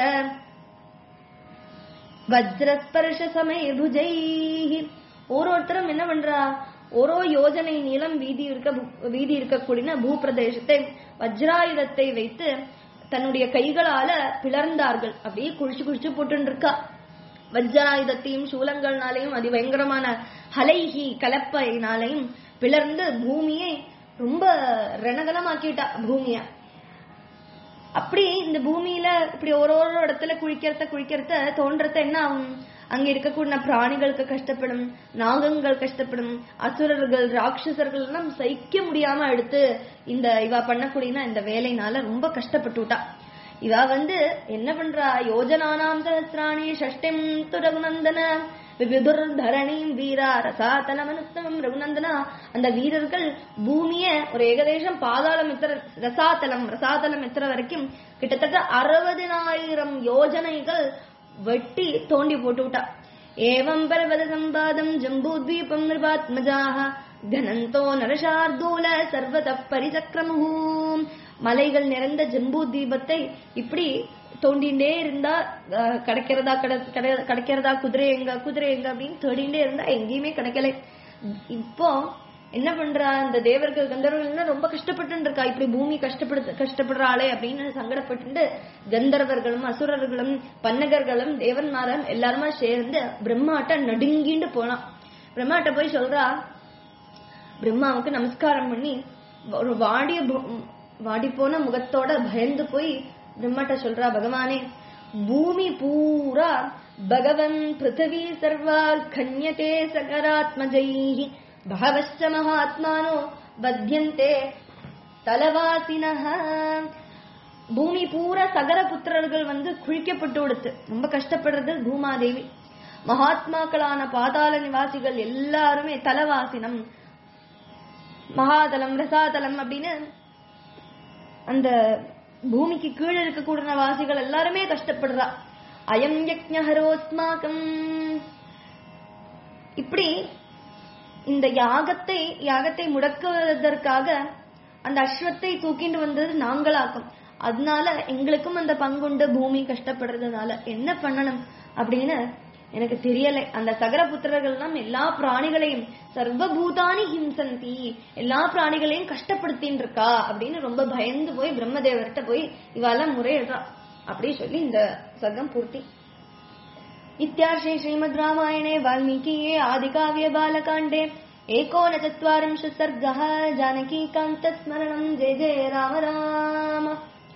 வஜ்ரஸ்பர்ஷ சமய புஜைஹி ஒருத்தரும் என்ன பண்றா ஓரோ யோஜனை நீளம் வீதி இருக்க பூ- வீதி இருக்கக்கூடிய பூப்பிரதேசத்தை வஜ்ராயுதத்தை வைத்து தன்னுடைய கைகளால பிளர்ந்தார்கள் அப்படியே குழிச்சு குழிச்சு போட்டு இருக்கா வஜ்ராயுதத்தையும் சூலங்கள்னாலையும் அதி பயங்கரமான ஹலைஹி கலப்பையினாலையும் பிளர்ந்து பூமியை ரொம்ப ரணகலமாக்கிட்டா பூமிய அப்படி இந்த பூமியில இப்படி ஒரு ஒரு இடத்துல குளிக்கிறத குளிக்கிறத தோன்றத என்ன ஆகும் அங்க இருக்கக்கூடிய பிராணிகளுக்கு கஷ்டப்படும் நாகங்கள் கஷ்டப்படும் அசுரர்கள் ராட்சசர்கள் எல்லாம் சகிக்க முடியாம எடுத்து இந்த இவ பண்ணக்கூடிய இந்த வேலைனால ரொம்ப கஷ்டப்பட்டுட்டா இவ வந்து என்ன பண்றா யோஜனானாம் சஹசிராணி ஷஷ்டிம் து ரகுநந்தன விவிதுர் தரணீம் வீரா ரசாதலமனுத்தமம் ரகுநந்தனா அந்த வீரர்கள் பூமிய ஒரு ஏகதேசம் பாதாளம் எத்தனை ரசாதலம் ரசாதலம் எத்தனை வரைக்கும் கிட்டத்தட்ட அறுபதினாயிரம் யோஜனைகள் வெட்டி தோண்டி போட்டு விட்டா ஏவம் பர்வத சம்பாதம் ஜம்பூத்வீபம் நிருபாத்மஜாக கனந்தோ நரசார்தூல சர்வத பரிசக்கிரமூ மலைகள் நிறைந்த ஜம்பூ தீபத்தை இப்படி தோண்டிண்டே இருந்தா அஹ், கிடைக்கிறதா கிடை- கிடை- கிடைக்கிறதா குதிரை எங்க குதிரை எங்க அப்படின்னு தேடிண்டே இருந்தா எங்கேயுமே கிடைக்கல இப்போ என்ன பண்றா இந்த தேவர்கள் கந்தர்வர்கள் ரொம்ப கஷ்டப்பட்டு இருக்கா இப்படி பூமி கஷ்டப்படு கஷ்டப்படுறாளே அப்படின்னு சங்கடப்பட்டு கந்தர்வர்களும் அசுரர்களும் பன்னகர்களும் தேவன்மாரும் எல்லாருமா சேர்ந்து பிரம்மாட்ட நடுங்கிண்டு போனான் பிரம்மாட்ட போய் சொல்றா பிரம்மாவுக்கு நமஸ்காரம் பண்ணி ஒரு வாடிய பு- வாடி போன முகத்தோட பயந்து போய் பிரம்மாட்ட சொல்றா பகவானே பூமி பூரா பகவன் பிருத்திவி சர்வா கன்யதே சகராத்மஜைः பகவச்ச மகாத்மானோ பத்யந்தே தலவாசினஹ பூமி பூரா சகர புத்திரர்கள் வந்து குழிக்கப்பட்டு கொடுத்து ரொம்ப கஷ்டப்படுறது பூமாதேவி மகாத்மாக்களான பாதாள நிவாசிகள் எல்லாருமே தலவாசினம் மகாதலம் ரசாதலம் அப்படின்னு அந்த பூமிக்கு கீழே இருக்கக்கூடிய வாசிகள் எல்லாருமே கஷ்டப்படுறா அயம் யக்ஞஹரோஸ்மாகம் இப்படி இந்த யாகத்தை யாகத்தை முடக்குவதற்காக அந்த அஸ்வத்தை தூக்கிட்டு வந்தது நாங்களாக்கும் அதனால எங்களுக்கும் அந்த பங்குண்டு பூமி கஷ்டப்படுறதுனால என்ன பண்ணணும் அப்படின்னு எனக்கு தெரியலை அந்த சகர புத்திரர்கள் எல்லாம் எல்லா பிராணிகளையும் சர்வபூதானி ஹிம்சந்தி எல்லா பிராணிகளையும் கஷ்டப்படுத்தின்னு இருக்கா அப்படின்னு ரொம்ப பயந்து போய் பிரம்மதேவர்கிட்ட போய் இவாளெல்லாம் முறையிடுறா அப்படி சொல்லி இந்த சர்க்கம் பூர்த்தி इत्यार्षे श्रीमद् रामायणे वाल्मीकीये आदिकाव्ये बालकाण्डे एकोनचत्वारिंशत् सर्गः जानकीकान्तस्मरणम् जय जय राम राम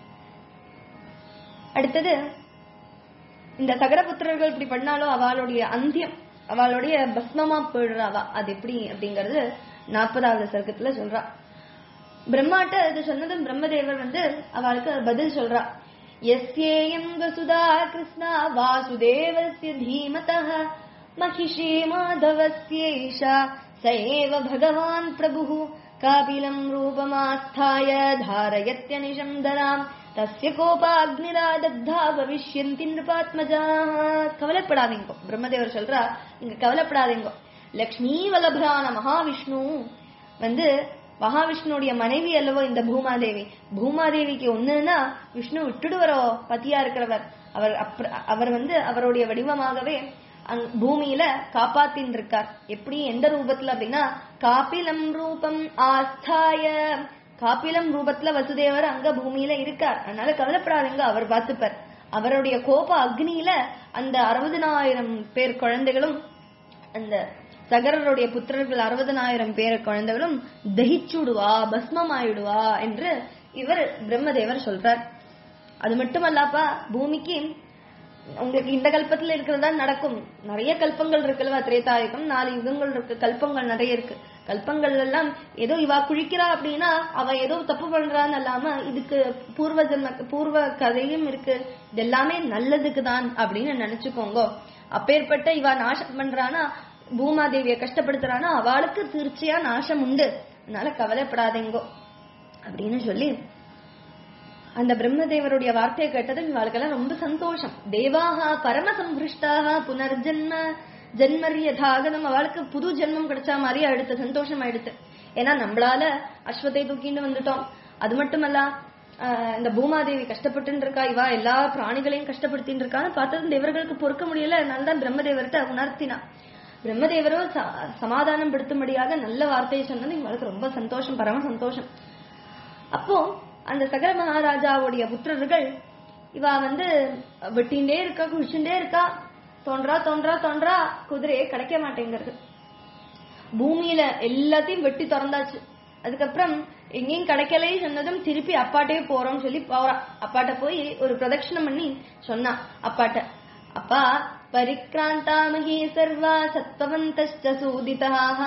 அடுத்தது இந்த சகரபுத்திரர்கள் இப்படி பண்ணாலோ அவளுடைய அந்தியம் அவளுடைய பஸ்மமா போயிடுறா அவ அது எப்படி அப்படிங்கறது நாற்பதாவது சர்க்கத்துல சொல்றா பிரம்மாட்ட இது சொன்னதும் பிரம்மதேவர் வந்து அவளுக்கு பதில் சொல்றா यस्येयम् वसुधा कृष्णा वासुदेवस्य धीमतः महिषी माधवस्यैषा स एव भगवान् प्रभुः कापिलम् रूपमास्थाय धारयत्यनिशम् दराम् तस्य கோபாக்னிராதத்தா பவிஷ்யந்தி நிருபாத்மஜா கவலைப்படாதீங்கோ பிரம்மதேவர் சொல்றா நீங்க கவலைப்படாதீங்கோ லக்ஷ்மி வல்லபரான மகாவிஷ்ணு வந்து மகாவிஷ்ணுடைய மனைவி அல்லவோ இந்த பூமாதேவி பூமாதேவிக்கு ஒண்ணுன்னா விஷ்ணு விட்டுடுவரோ பத்தியா இருக்கிறவர் அவர் அப்ர- அவர் வந்து அவருடைய வடிவமாகவே அங்- பூமியில காப்பாத்தின்னு இருக்கார் எப்படி எந்த ரூபத்துல அப்படின்னா காப்பிலம் ரூபம் ஆஸ்தாய காப்பிலம் ரூபத்துல வசுதேவர் அங்க பூமியில இருக்கார் அதனால கவலைப்படாதீங்க அவர் பார்த்துப்பார் அவருடைய கோப அக்னியில அந்த அறுபதனாயிரம் பேர் குழந்தைகளும் அந்த சகரருடைய புத்திரர்கள் அறுபதனாயிரம் பேர் குழந்தைகளும் தகிச்சுடுவா பஸ்மமாயிடுவா என்று இவர் பிரம்மதேவர் சொல்றார் அது மட்டுமல்லாப்பா பூமிக்கு உங்களுக்கு இந்த கல்பத்துல இருக்கிறதா நடக்கும் நிறைய கல்பங்கள் இருக்குல்ல திரேதாயுகம் நாலு யுகங்கள் இருக்கு கல்பங்கள் நிறைய இருக்கு கல்பங்கள் எல்லாம் ஏதோ இவா குழிக்கிறா அப்படின்னா அவ ஏதோ தப்பு பண்றான்னு இல்லாம இதுக்கு பூர்வ ஜென்ம பூர்வ கதையும் இருக்கு இது எல்லாமே நல்லதுக்கு தான் அப்படின்னு நினைச்சுக்கோங்க அப்பேற்பட்ட இவா நாசம் பண்றானா பூமாதேவிய கஷ்டப்படுத்துறானா அவளுக்கு தீர்ச்சியா நாசம் உண்டு அதனால கவலைப்படாதீங்கோ அப்படின்னு சொல்லி அந்த பிரம்மதேவருடைய வார்த்தையை கேட்டதும் இவாளுக்கெல்லாம் ரொம்ப சந்தோஷம் தேவாக பரம சம்பிருஷ்டாக புனர்ஜன்ம ஜென்மரியதாகதம் அவளுக்கு புது ஜென்மம் கிடைச்ச மாதிரி அடுத்த சந்தோஷம் ஆயிடுத்து ஏன்னா நம்மளால அஸ்வத்தை தூக்கிட்டு வந்துட்டோம் அது மட்டுமல்ல ஆஹ் இந்த பூமாதேவி கஷ்டப்பட்டு இருக்கா இவா எல்லா பிராணிகளையும் கஷ்டப்படுத்தின்னு இருக்கான்னு பார்த்ததும் தேவர்களுக்கு பொறுக்க முடியல அதனால தான் பிரம்மதேவர்கிட்ட உணர்த்தினா பிரம்மதேவரோ ச- சமாதானம் படுத்தும்படியாக நல்ல வார்த்தையை சொன்னது இவளுக்கு ரொம்ப சந்தோஷம் பரம சந்தோஷம் அப்போ அந்த சகர மகாராஜாவுடைய புத்திரர்கள் இவ வந்து வெட்டிண்டே இருக்கா குளிச்சுட்டே இருக்கா தோன்றா தோன்றா தோன்றா குதிரையே கிடைக்க மாட்டேங்கிறது பூமியில எல்லாத்தையும் வெட்டி திறந்தாச்சு அதுக்கப்புறம் எங்கேயும் கிடைக்கலே சொன்னதும் திருப்பி அப்பாட்டே போறோம்னு சொல்லி போறா அப்பாட்ட போய் ஒரு பிரதட்சணம் பண்ணி சொன்னா அப்பாட்ட அப்பா பரிக்ராந்தா மகி சர்வா சத்வந்தஷ்ட சூதிதாக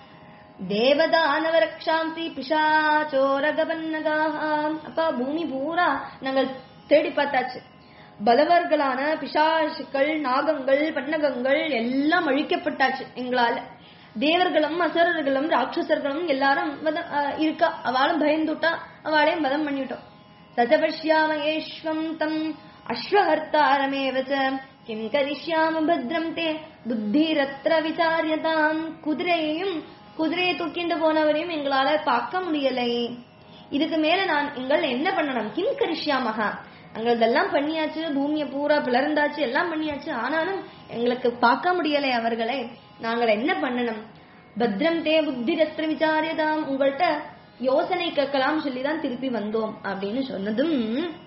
தேவதானவரக்ஷாந்தி பிசாச்சோரகபன்னகாக அப்பா பூமி பூரா நாங்கள் தேடி பார்த்தாச்சு பலவர்களான பிசாசுக்கள் நாகங்கள் பன்னகங்கள் எல்லாம் அழிக்கப்பட்டாச்சு எங்களால தேவர்களும் அசுரர்களும் ராட்சசர்களும் எல்லாரும் வதம் அஹ் இருக்கா அவளும் பயந்துட்டா அவளையும் வதம் பண்ணிட்டோம் சஜபஷ்யாமயேஷ்வம் தம் அஸ்வஹர்த்தாரமேவ ச கிம் கரிஷ்யாம பத்ரம் தே புத்திரத்ர விசாரியதாம் குதிரையையும் குதிரையை தூக்கிண்டு போனவரையும் எங்களால பார்க்க முடியலை இதுக்கு மேல நான் எங்கள் என்ன பண்ணணும் கிம் கரிஷ்யாமகா நாங்கள் இதெல்லாம் பண்ணியாச்சு பூமியை பூரா பிளர்ந்தாச்சு எல்லாம் பண்ணியாச்சு ஆனாலும் எங்களுக்கு பார்க்க முடியலை அவர்களை நாங்கள் என்ன பண்ணணும் பத்ரம் தே புத்திரத்ர விசாரியதாம் உங்கள்கிட்ட யோசனை கேட்கலாம் சொல்லிதான் திருப்பி வந்தோம் அப்படின்னு சொன்னதும்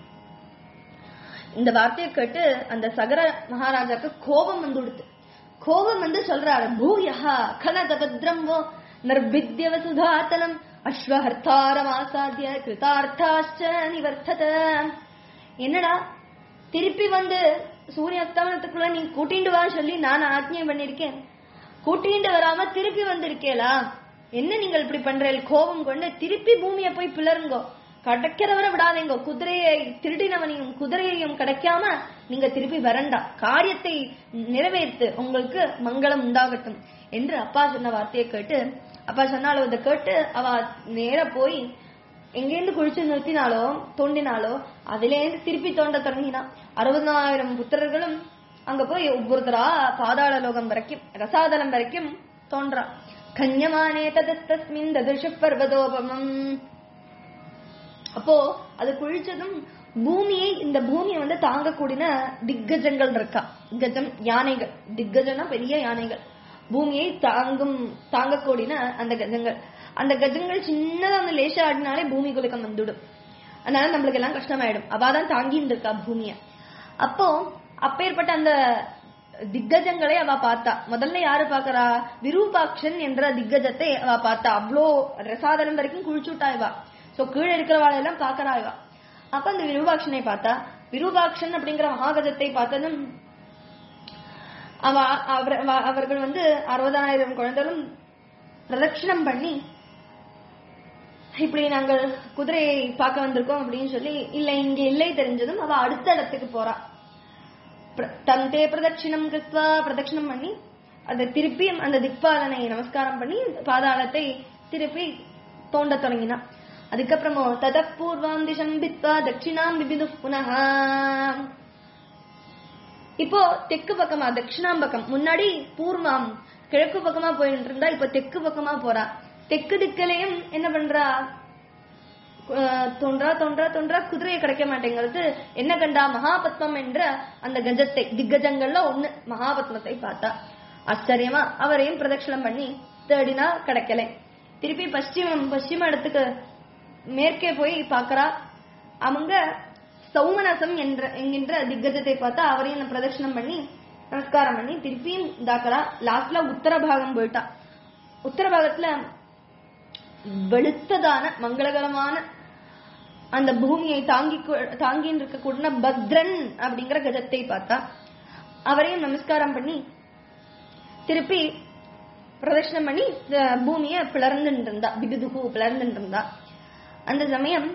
இந்த வார்த்தையை கேட்டு அந்த சகர மகாராஜாக்கு கோபம் வந்து கொடுத்து கோபம் வந்து சொல்றாரு பூயஹா கலத பத்ரம்போ நர்பித்ய வசுதாத்தலம் அஸ்வஹர்த்தாரம் ஆசாத்திய கிருதார்த்தாச்ச நிவர்த்தத என்னடா திருப்பி வந்து சூரிய அஸ்தமனத்துக்குள்ள நீ கூட்டிண்டு வா சொல்லி நான் ஆജ്ഞை பண்ணிருக்கேன் கூட்டிண்டு வராம திருப்பி வந்திருக்கேளா என்ன நீங்கள் இப்படி பண்றீங்க கோபம் கொண்டு திருப்பி பூமியை போய் பிளருங்கோ கிடைக்கிறவரை விடாதீங்க குதிரையை திருடினவனையும் குதிரையையும் கிடைக்காம நீங்க திருப்பி வரண்டா காரியத்தை நிறைவேற்று உங்களுக்கு மங்களம் உண்டாகட்டும் என்று அப்பா சொன்ன வார்த்தையை கேட்டு அப்பா சொன்னாலும் இதை கேட்டு அவ நேர போய் எங்கேருந்து குளிச்சு நிறுத்தினாலோ தோண்டினாலோ அதுலேருந்து திருப்பி தோண்ட தொடங்கினா அறுபதாயிரம் புத்திரர்களும் அங்க போய் ஒவ்வொருத்தரா பாதாள லோகம் வரைக்கும் ரசாதலம் வரைக்கும் தோன்றா கன்யமானே ததஸ்தஸ்மின் ததுஷு பர்வதோபமம் அப்போ அது குளிச்சதும் பூமியை இந்த பூமியை வந்து தாங்கக்கூடிய திக்கஜங்கள் இருக்கா கஜம் யானைகள் திக்கஜம்னா பெரிய யானைகள் பூமியை தாங்கும் தாங்கக்கூடிய அந்த கஜங்கள் அந்த கஜங்கள் சின்னதா வந்து லேசா ஆடினாலே பூமி குலுக்கம் வந்துடும் அதனால நம்மளுக்கு எல்லாம் கஷ்டமாயிடும் அவாதான் தாங்கின்னு இருக்கா பூமிய அப்போ அப்பேற்பட்ட அந்த திக்கஜங்களை அவ பார்த்தா முதல்ல யாரு பாக்குறா விரூபாக்ஷன் என்ற திக்கஜத்தை அவ பார்த்தா அவ்வளோ ரசாதனம் வரைக்கும் குளிச்சுட்டா இவா சோ கீழே இருக்கிறவாளை எல்லாம் பாக்குறா இவா அப்ப அந்த விரூபாக்ஷனை பார்த்தா விரூபாக்ஷன் அப்படிங்கிற மகாகஜத்தை பார்த்ததும் அவ அவர் அவ- அவர்கள் வந்து அறுபதாயிரம் குழந்தைகளும் பிரதட்சிணம் பண்ணி இப்படி நாங்கள் குதிரையை பார்க்க வந்திருக்கோம் அப்படின்னு சொல்லி இல்ல இங்க இல்லை தெரிஞ்சதும் அவ அடுத்த இடத்துக்கு போறா பிர- தந்தே பிரதட்சிணம் கிருத்வா பிரதட்சிணம் பண்ணி அதை திருப்பியும் அந்த திக்பாலனை நமஸ்காரம் பண்ணி பாதாளத்தை திருப்பி தோண்ட தொடங்கினா அதுக்கப்புறமோ தத பூர்வாம் திசம் பித்வா தட்சிணாம் பிபிது புனः இப்போ தெற்கு பக்கமா தட்சிணாம் பக்கம் முன்னாடி பூர்வாம் கிழக்கு பக்கமா போயிட்டு இருந்தா இப்ப தெற்கு பக்கமா போறா தெற்கு திக்கிலையும் என்ன பண்றா அஹ், தோன்றா தோன்றா தோன்றா குதிரையை கிடைக்க மாட்டேங்கிறது என்ன கண்டா மகாபத்மம் என்ற அந்த கஜத்தை திக்கஜங்கள்ல ஒண்ணு மகாபத்மத்தை பார்த்தா ஆச்சரியமா அவரையும் பிரதட்சணம் பண்ணி தேடினா கிடைக்கல திருப்பி பশ্চিமம் பশ্চিம இடத்துக்கு மேற்கே போய் பார்க்கறா அவங்க சௌமனசம் என்ற என்கின்ற திக்கஜத்தை பார்த்தா அவரையும் பிரதட்சணம் பண்ணி நமஸ்காரம் பண்ணி திருப்பியும் இதாக்கறா லாஸ்ட்ல உத்தர பாகம் போயிட்டா உத்தர பாகத்துல வெளுத்ததான மங்களகரமான அந்த பூமியை தாங்கி தாங்கின்னு இருக்கக்கூடிய பத்ரன் அப்படிங்கிற கஜத்தை பார்த்தா அவரையும் நமஸ்காரம் பண்ணி திருப்பி பிரதட்சணம் பண்ணி அஹ், பூமியை பிளர்ந்துட்டு இருந்தா பிதுதுகு பிளர்ந்துட்டு இருந்தா அந்த சமயம்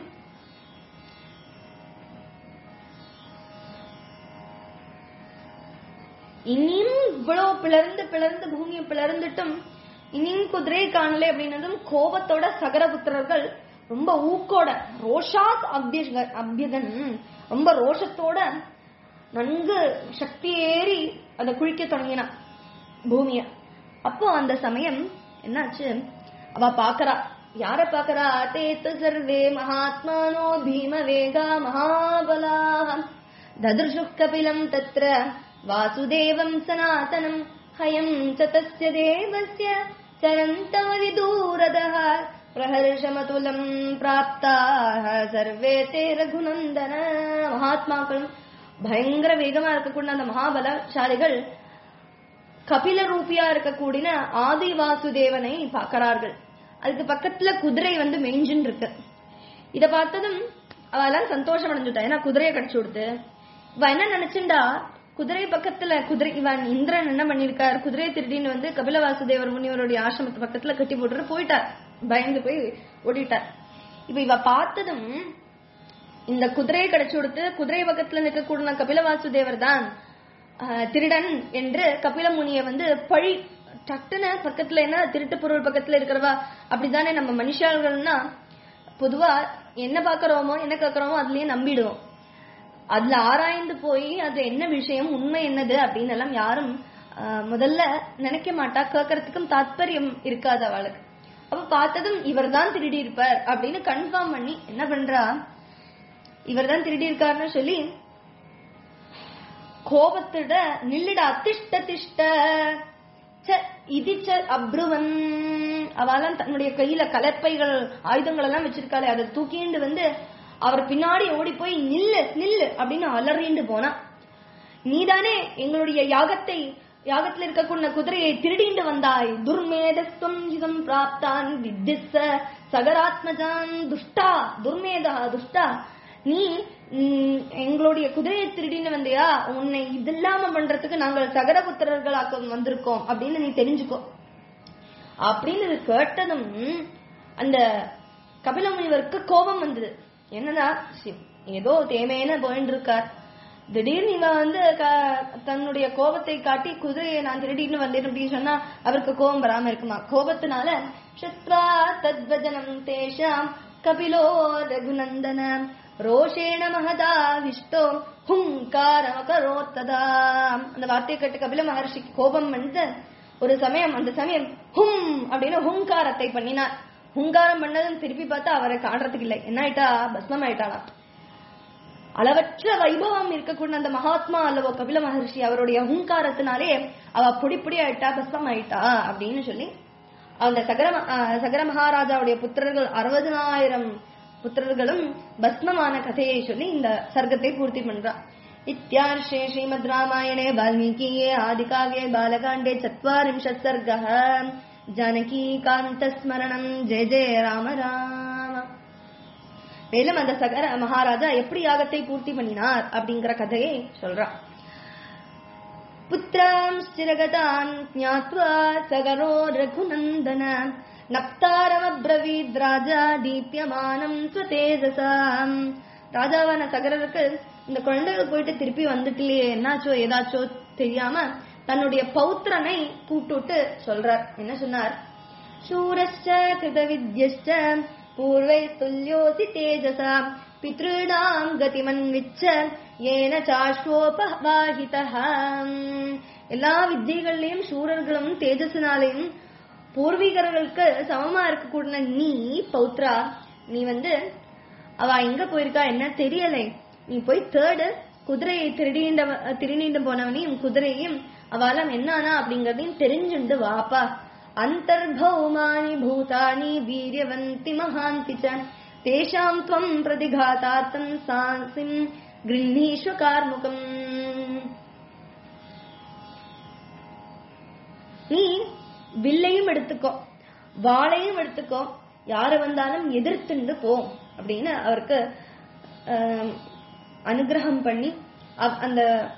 இனியும் இவ்வளவு பிளர்ந்து பிளர்ந்து பூமியை பிளர்ந்துட்டும் இனியும் குதிரையை காணல அப்படின்னதும் கோபத்தோட சகரபுத்திரர்கள் ரொம்ப ஊக்கோட ரோஷாத் அபியக அபியகன் ரொம்ப ரோஷத்தோட நன்கு சக்தி ஏறி அதை குழிக்க தொடங்கினான் பூமிய அப்போ அந்த சமயம் என்னாச்சு அவ பாக்குறா யார பாக்குறா தேத்து சர்வே மகாத்மானோ பீம வேகா மகாபலாக ததுர்ஷு கபிலம் தத்ர வாசுதேவம் சனாதனம் ஹயம் ச தஸ்ய தேவஸ்ய சரந்தமதி தூரதः பிரஹர்ஷமதுலம் பிராப்தாக சர்வே தே ரகுநந்தன மகாத்மாக்களும் பயங்கர வேகமா இருக்கக்கூடிய அந்த மகாபலசாலிகள் கபில ரூபியா இருக்கக்கூடிய ஆதி வாசுதேவனை பார்க்கறார்கள் அதுக்கு பக்கத்துல குதிரை வந்து மெஞ்சின்னு இருக்கு இத பார்த்ததும் அவெல்லாம் சந்தோஷம் அடைஞ்சுட்டா ஏன்னா குதிரையை கடிச்சு கொடுத்து இவ என்ன நினைச்சுண்டா குதிரை பக்கத்துல குதிரை இவன் இந்திரன் என்ன பண்ணிருக்கார் குதிரையை திருடின்னு வந்து கபில வாசுதேவர் முனிவருடைய ஆசிரமத்து பக்கத்துல கட்டி போட்டுட்டு போயிட்டார் பயந்து போய் ஓடிட்டார் இப்ப இவ பார்த்ததும் இந்த குதிரையை கிடைச்சு கொடுத்து குதிரை பக்கத்துல நிற்கக்கூடிய கபில வாசுதேவர் தான் ஆஹ், திருடன் என்று கபில முனிய வந்து பழி டக்குன்னு பக்கத்துல என்ன திருட்டு பொருள் பக்கத்துல இருக்கிறவா அப்படிதானே நம்ம மனுஷாள்கள்னா பொதுவா என்ன பாக்குறோமோ என்ன கேக்குறோமோ அதுலயே நம்பிடுவோம் அதுல ஆராய்ந்து போய் அது என்ன விஷயம் உண்மை என்னது அப்படின்னு எல்லாம் யாரும் ஆஹ், முதல்ல நினைக்க மாட்டா கேட்கறதுக்கும் தாத்பரியம் இருக்காது அவளுக்கு அப்ப பார்த்ததும் இவர்தான் திருடி இருப்பார் அப்படின்னு கன்ஃபார்ம் பண்ணி என்ன பண்றா இவர்தான் திருடி இருக்காருன்னு சொல்லி கோபத்திட நில்லிட அத்திஷ்ட திஷ்ட ச இதிச்ச அப்ருவன் அவெல்லாம் தன்னுடைய கையில கலப்பைகள் ஆயுதங்கள் எல்லாம் வச்சிருக்காளே அதை தூக்கிண்டு வந்து அவர் பின்னாடி ஓடி போய் நில்லு நில்லு அப்படின்னு அலறிண்டு போனா நீதானே எங்களுடைய யாகத்தை யாகத்தில் இருக்கக்கூடிய குதிரையை திருடிண்டு வந்தாய் துர்மேதஸ்துவம் யுகம் பிராப்தான் வித்திஸ்ஸ சகராத்மஜான் துஷ்டா துர்மேதா துஷ்டா நீ ம், எங்களுடைய குதிரையை திருடின்னு வந்தியா உன்னை இதெல்லாம பண்றதுக்கு நாங்கள் சகரபுத்திரர்களாக்க வந்திருக்கோம் அப்படின்னு நீ தெரிஞ்சுக்கோ அப்படின்னு இது கேட்டதும் அந்த கபில முனிவருக்கு கோபம் வந்தது என்னன்னா சி- ஏதோ தேமையான போயின்னு இருக்கார் திடீர்னு இவன் வந்து க- தன்னுடைய கோபத்தை காட்டி குதிரையை நான் திருடின்னு வந்தேன் அப்படின்னு சொன்னா அவருக்கு கோபம் வராம இருக்குமா கோபத்தினால ஷத்வா தத்வஜனம் தேஷாம் கபிலோ ரகுநந்தன ரோஷேண மகதா விஷ்டோ ஹுங்காரமகரோத்ததா அந்த வார்த்தையை கேட்டு கபில மகர்ஷிக்கு கோபம் வந்து ஒரு சமயம் அந்த சமயம் ஹும் அப்படின்னு ஹுங்காரத்தை பண்ணினார் ஹுங்காரம் பண்ணதும் திருப்பி பார்த்தா அவரை காட்டுறதுக்கு இல்லை என்ன ஆயிட்டா பஸ்மம் ஆயிட்டாளாம் அளவற்ற வைபவம் இருக்கக்கூடிய அந்த மகாத்மா அல்லவோ கபில மகர்ஷி அவருடைய அஹங்காரத்தினாலே அவ பொடி பொடி ஆயிட்டா பஸ்மம் ஆயிட்டா அப்படின்னு சொல்லி அந்த சகர ம- ஆஹ் சகர மகாராஜாவுடைய புத்திரர்கள் அறுபதனாயிரம் புத்திரர்களும் பஸ்மமான கதையை சொல்லி இந்த சர்க்கத்தை பூர்த்தி பண்றா இத்தியார்ஷே ஸ்ரீமத் ராமாயணே வால்மீகியே ஆதிகாவ்யே பாலகாண்டே சத்வாரிம்ஷத் சர்கः ஜானகி காந்த ஸ்மரணம் ஜெய ஜெய ராம ராம மேலும் அந்த சகர மகாராஜா எப்படி யாகத்தை பூர்த்தி பண்ணினார் அப்படிங்கிற கதையை சொல்றான் புத்திராம் ஸ்திரகதான் ஞாத்வா சகரோ ரகுநந்தன நப்தாரமப்ரவீத் ராஜா தீப்யமானம் ஸ்வதேஜசாம் ராஜாவான சகரருக்கு இந்த குழந்தைகள் போயிட்டு திருப்பி வந்துட்டுலையே என்னாச்சோ ஏதாச்சோ தெரியாம தன்னுடைய பௌத்திரனை கூப்பிட்டு சொல்றார் என்ன சொன்னார் शूरश्च कृतविद्यश्च पूर्वै तुल्योऽसि तेजसा पितॄणाम् गतिमन्विच्छ येन चाश्வோபவாஹிதः எல்லா வித்தியகள்லயும் சூரர்களும் தேஜஸ்னாலையும் பூர்வீகர்களுக்கு சமமா இருக்கக்கூடிய நீ பௌத்ரா நீ வந்து அவ எங்க போயிருக்கா என்ன தெரியலை நீ போய் தேடு குதிரையை திருடிண்ட திருநீண்டு போனவனையும் குதிரையும் அவளாம் என்னானா அப்படிங்கறதையும் தெரிஞ்சுண்டு வாப்பா அந்தர்பௌமானி பூதானி வீரியவந்தி மகாந்தி ச தேஷாம் துவம் பிரதிகாதாத்தம் சாசிம் கிருண்ணீஸ்வ கார்முகம் நீ வில்லையும் எடுத்துக்கோ வாளையும் எடுத்துக்கோ யாரு வந்தாலும் எதிர்த்துண்டு போ அப்படின்னு அவருக்கு ஆம், அனுகிரகம் பண்ணி அவ்- அந்த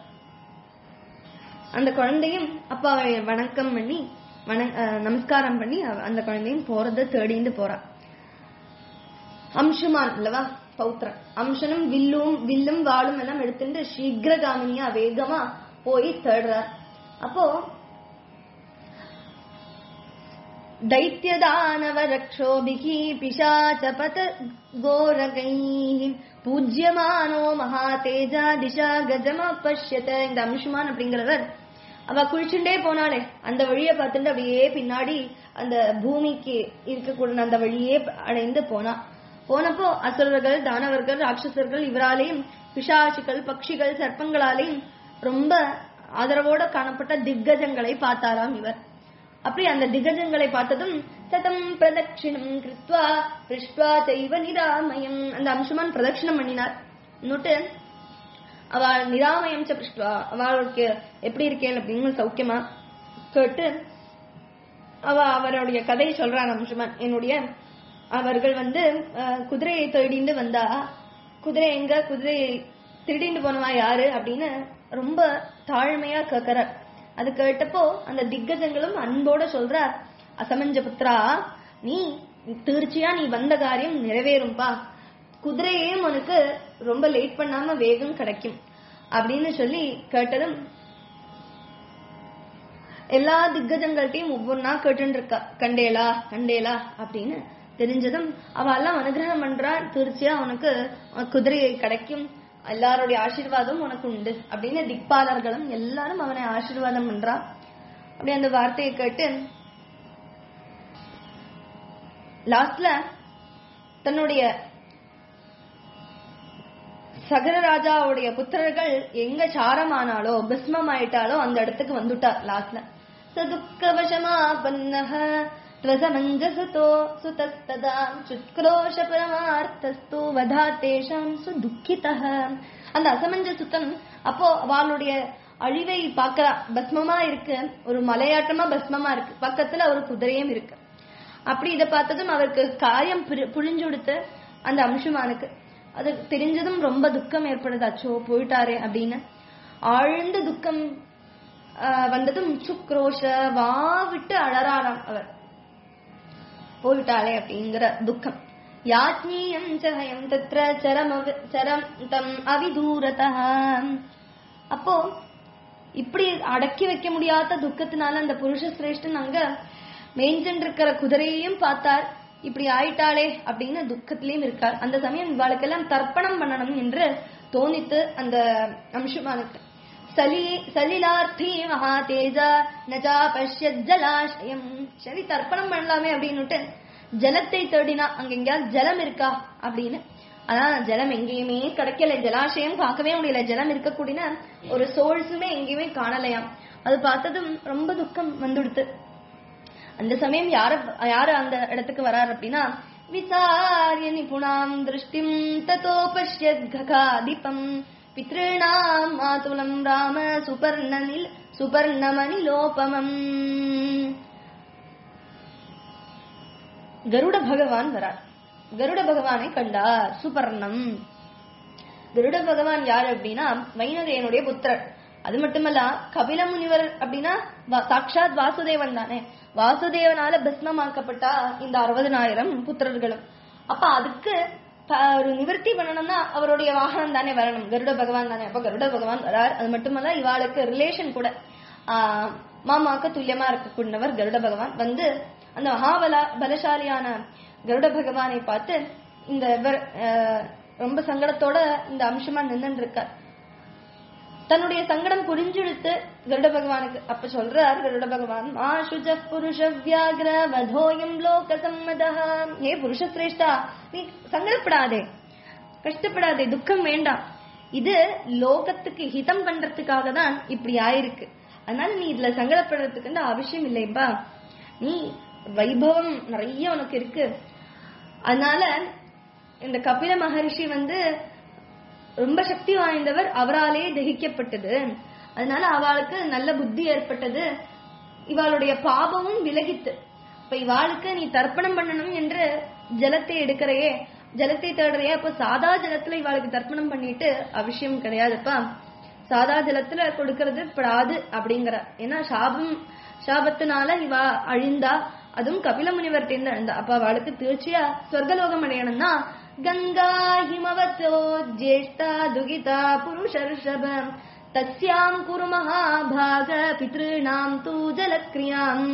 அந்த குழந்தையும் அப்பாவை வணக்கம் பண்ணி வண அஹ், நமஸ்காரம் பண்ணி அவ- அந்த குழந்தையும் போறத தேடிண்டு போறா அம்சுமான் அல்லவா பௌத்திரன் அம்சனும் வில்லும் வில்லும் வாளும் எல்லாம் எடுத்துட்டு சீக்கிரகாமினியா வேகமா போய் தேடுறார் அப்போ दैत्यदानवरक्षोभिः पिशाचपत गोरगैः பூஜ்யமானோ மகாதேஜா திஷா கஜமா பஷ்யத இந்த அம்சுமான் அப்படிங்கிறவர் அவ குளிச்சுண்டே போனாளே அந்த வழியை பார்த்துட்டு அப்படியே பின்னாடி அந்த பூமிக்கு இருக்கக்கூடிய அந்த வழியே அடைந்து போனா போனப்போ அசுரர்கள் தானவர்கள் ராட்சசர்கள் இவராலேயும் பிசாசுகள் பட்சிகள் சர்ப்பங்களாலேயும் ரொம்ப ஆதரவோட காணப்பட்ட திக்கஜங்களை பார்த்தாராம் இவர் அப்படி அந்த திகஜங்களை பார்த்ததும் சதம் பிரதட்சிணம் கிருத்வா பிருஷ்டுவா தெய்வ நிராமயம் அந்த அம்சுமான் பிரதட்சிணம் பண்ணினார் இன்னொட்டு அவள் நிராமயம் ச பிருஷ்டுவா அவளுக்கு எப்படி இருக்கேன் அப்படின்னு சௌக்கியமா கேட்டு அவ அவருடைய கதை சொல்றான் அம்சுமான் என்னுடைய அவர்கள் வந்து அஹ், குதிரையை தேடிண்டு வந்தா குதிரை எங்க குதிரை திருடிண்டு போனவா யாரு அப்படின்னு ரொம்ப தாழ்மையா கேக்குறார் அது கேட்டப்போ அந்த திக்கஜங்களும் அன்போட சொல்றார் அசமஞ்ச புத்ரா நீ தீர்ச்சியா நீ வந்த காரியம் நிறைவேறும்பா குதிரையும் உனக்கு ரொம்ப லேட் பண்ணாம வேகம் கிடைக்கும் அப்படின்னு சொல்லி கேட்டதும் எல்லா திக்கஜங்கள்ட்டையும் ஒவ்வொன்னா கேட்டுன்னு இருக்கா கண்டேலா கண்டேலா அப்படின்னு தெரிஞ்சதும் அவ எல்லாம் அனுகிரகம் பண்றா தீர்ச்சியா உனக்கு உனக்கு குதிரை கிடைக்கும் எல்லாருடைய ஆசீர்வாதம் உனக்கு உண்டு அப்படின்னு திக்பாலர்களும் எல்லாரும் அவனை ஆசீர்வாதம் பண்றா அப்படி அந்த வார்த்தையை கேட்டு லாஸ்ட்ல தன்னுடைய சகர ராஜாவுடைய புத்திரர்கள் எங்க சாரமானாலோ பஸ்மம் ஆயிட்டாலோ அந்த இடத்துக்கு வந்துட்டார் லாஸ்ட்ல சதுக்கவசமாபன்னஹ त्वसमञ्जसतो सुतस्तदा சுத்க்ரோஷ பரமார்த்தஸ்து வதா தேஷாம் சுதுக்கிதः அந்த அசமஞ்சசுத்தன் அப்போ அவளுடைய அழிவை பார்க்கறா பஸ்மமா இருக்கு ஒரு மலையாட்டமா பஸ்மமா இருக்கு பக்கத்துல ஒரு குதிரையும் இருக்கு அப்படி இதை பார்த்ததும் அவருக்கு காயம் பிரி- புழிஞ்சு கொடுத்து அந்த அம்சுமானுக்கு அது தெரிஞ்சதும் ரொம்ப துக்கம் ஏற்படுது அச்சோ போயிட்டாரே அப்படின்னு ஆழ்ந்த துக்கம் ஆஹ், வந்ததும் சுக்ரோஷ வா விட்டு அழறாராம் அவர் போயிட்டாளே அப்படிங்கிற துக்கம் யாத்மீயம் சயம் தத்ர சரம் அவ- சரம் தம் அவிதூரதா அப்போ இப்படி அடக்கி வைக்க முடியாத துக்கத்தினால அந்த புருஷ சிரேஷ்டன் அங்க மேய்ஞ்சின்னு இருக்கிற குதிரையையும் பார்த்தார் இப்படி ஆயிட்டாளே அப்படின்னு துக்கத்திலயும் இருக்கார் அந்த சமயம் இவாளுக்கெல்லாம் தர்ப்பணம் பண்ணணும் என்று தோணித்து அந்த அம்சுமானுக்கு சலி சலிலார்த்தி மகா தேஜா நஜா பஷ்யத் ஜலாஷயம் சரி தர்ப்பணம் பண்ணலாமே அப்படின்னுட்டு ஜலத்தை தேடினா அங்க எங்கேயாவது ஜலம் இருக்கா அப்படின்னு ஆனா ஜலம் எங்கேயுமே கிடைக்கல ஜலாசயம் பார்க்கவே முடியல ஜலம் இருக்கக்கூடிய ஒரு சோர்ஸுமே எங்கேயுமே காணலையாம் அது பார்த்ததும் ரொம்ப துக்கம் வந்துடுத்து அந்த சமயம் யார யாரு அந்த இடத்துக்கு வரார் அப்படின்னா விசாரிய நிபுணாம் திருஷ்டிம் ததோ பஷ்யத் ககாதிபம் பித்ருணாம் மாதுலம் ராம சுபர்ணனில் சுபர்ணமனிலோபமம் கருட பகவான் வரார் கருட பகவானை கண்டார் சுபர்ணம் கருட பகவான் யார் அப்படின்னா வைனதேயனுடைய புத்திரர் அது மட்டுமல்ல கபில முனிவர் அப்படின்னா வா- சாக்ஷாத் வாசுதேவன் தானே வாசுதேவனால பஸ்மமாக்கப்பட்டா இந்த அறுபதனாயிரம் புத்திரர்களும் அப்ப அதுக்கு ப- ஒரு நிவர்த்தி பண்ணணும்னா அவருடைய வாகனம் தானே வரணும் கருட பகவான் தானே அப்ப கருட பகவான் வரார் அது மட்டுமல்ல இவாளுக்கு ரிலேஷன் கூட ஆஹ் மாமாக்கு துல்லியமா இருக்கக்கூடியவர் கருட பகவான் வந்து அந்த மகாபல பலசாலியான கருட பகவானை பார்த்து இந்த இவர் ஆஹ், ரொம்ப சங்கடத்தோட இந்த அம்சமா நின்று இருக்கார் தன்னுடைய சங்கடம் புரிஞ்செடுத்து கருட பகவானுக்கு அப்ப சொல்றார் கருட பகவான் மா சுஜ புருஷ வியாகிர வதோயம் லோக சம்மதः ஏ புருஷ சிரேஷ்டா நீ சங்கடப்படாதே கஷ்டப்படாதே துக்கம் வேண்டாம் இது லோகத்துக்கு ஹிதம் பண்றதுக்காக தான் இப்படி ஆயிருக்கு அதனால நீ இதுல சங்கடப்படுறதுக்கு அவசியம் இல்லைப்பா நீ வைபவம் நிறைய உனக்கு இருக்கு அதனால இந்த கபில மகரிஷி வந்து ரொம்ப சக்தி வாய்ந்தவர் அவராலே தகிக்கப்பட்டது அதனால அவளுக்கு நல்ல புத்தி ஏற்பட்டது இவாளுடைய பாபமும் விலகித்து இப்ப இவாளுக்கு நீ தர்ப்பணம் பண்ணணும் என்று ஜலத்தை எடுக்கிறையே ஜலத்தை தேடுறையே அப்ப சாதா ஜலத்துல இவாளுக்கு தர்ப்பணம் பண்ணிட்டு அவசியம் கிடையாதுப்பா சாதா ஜலத்துல கொடுக்கறது படாது அப்படிங்கிற ஏன்னா சாபம் சாபத்தினால இவா அழிந்தா அதுவும் கபில முனிவர் அழிந்தா அப்ப அவளுக்கு தீர்ச்சியா சொர்க்கலோகம் அடையணும்னா கங்கா ஹிமவத்தோ ஜேஷ்டா துகிதா புருஷர்ஷப தஸ்யாம் குரு மகாபாக பித்ருணாம் தூ ஜலக்ரியாம்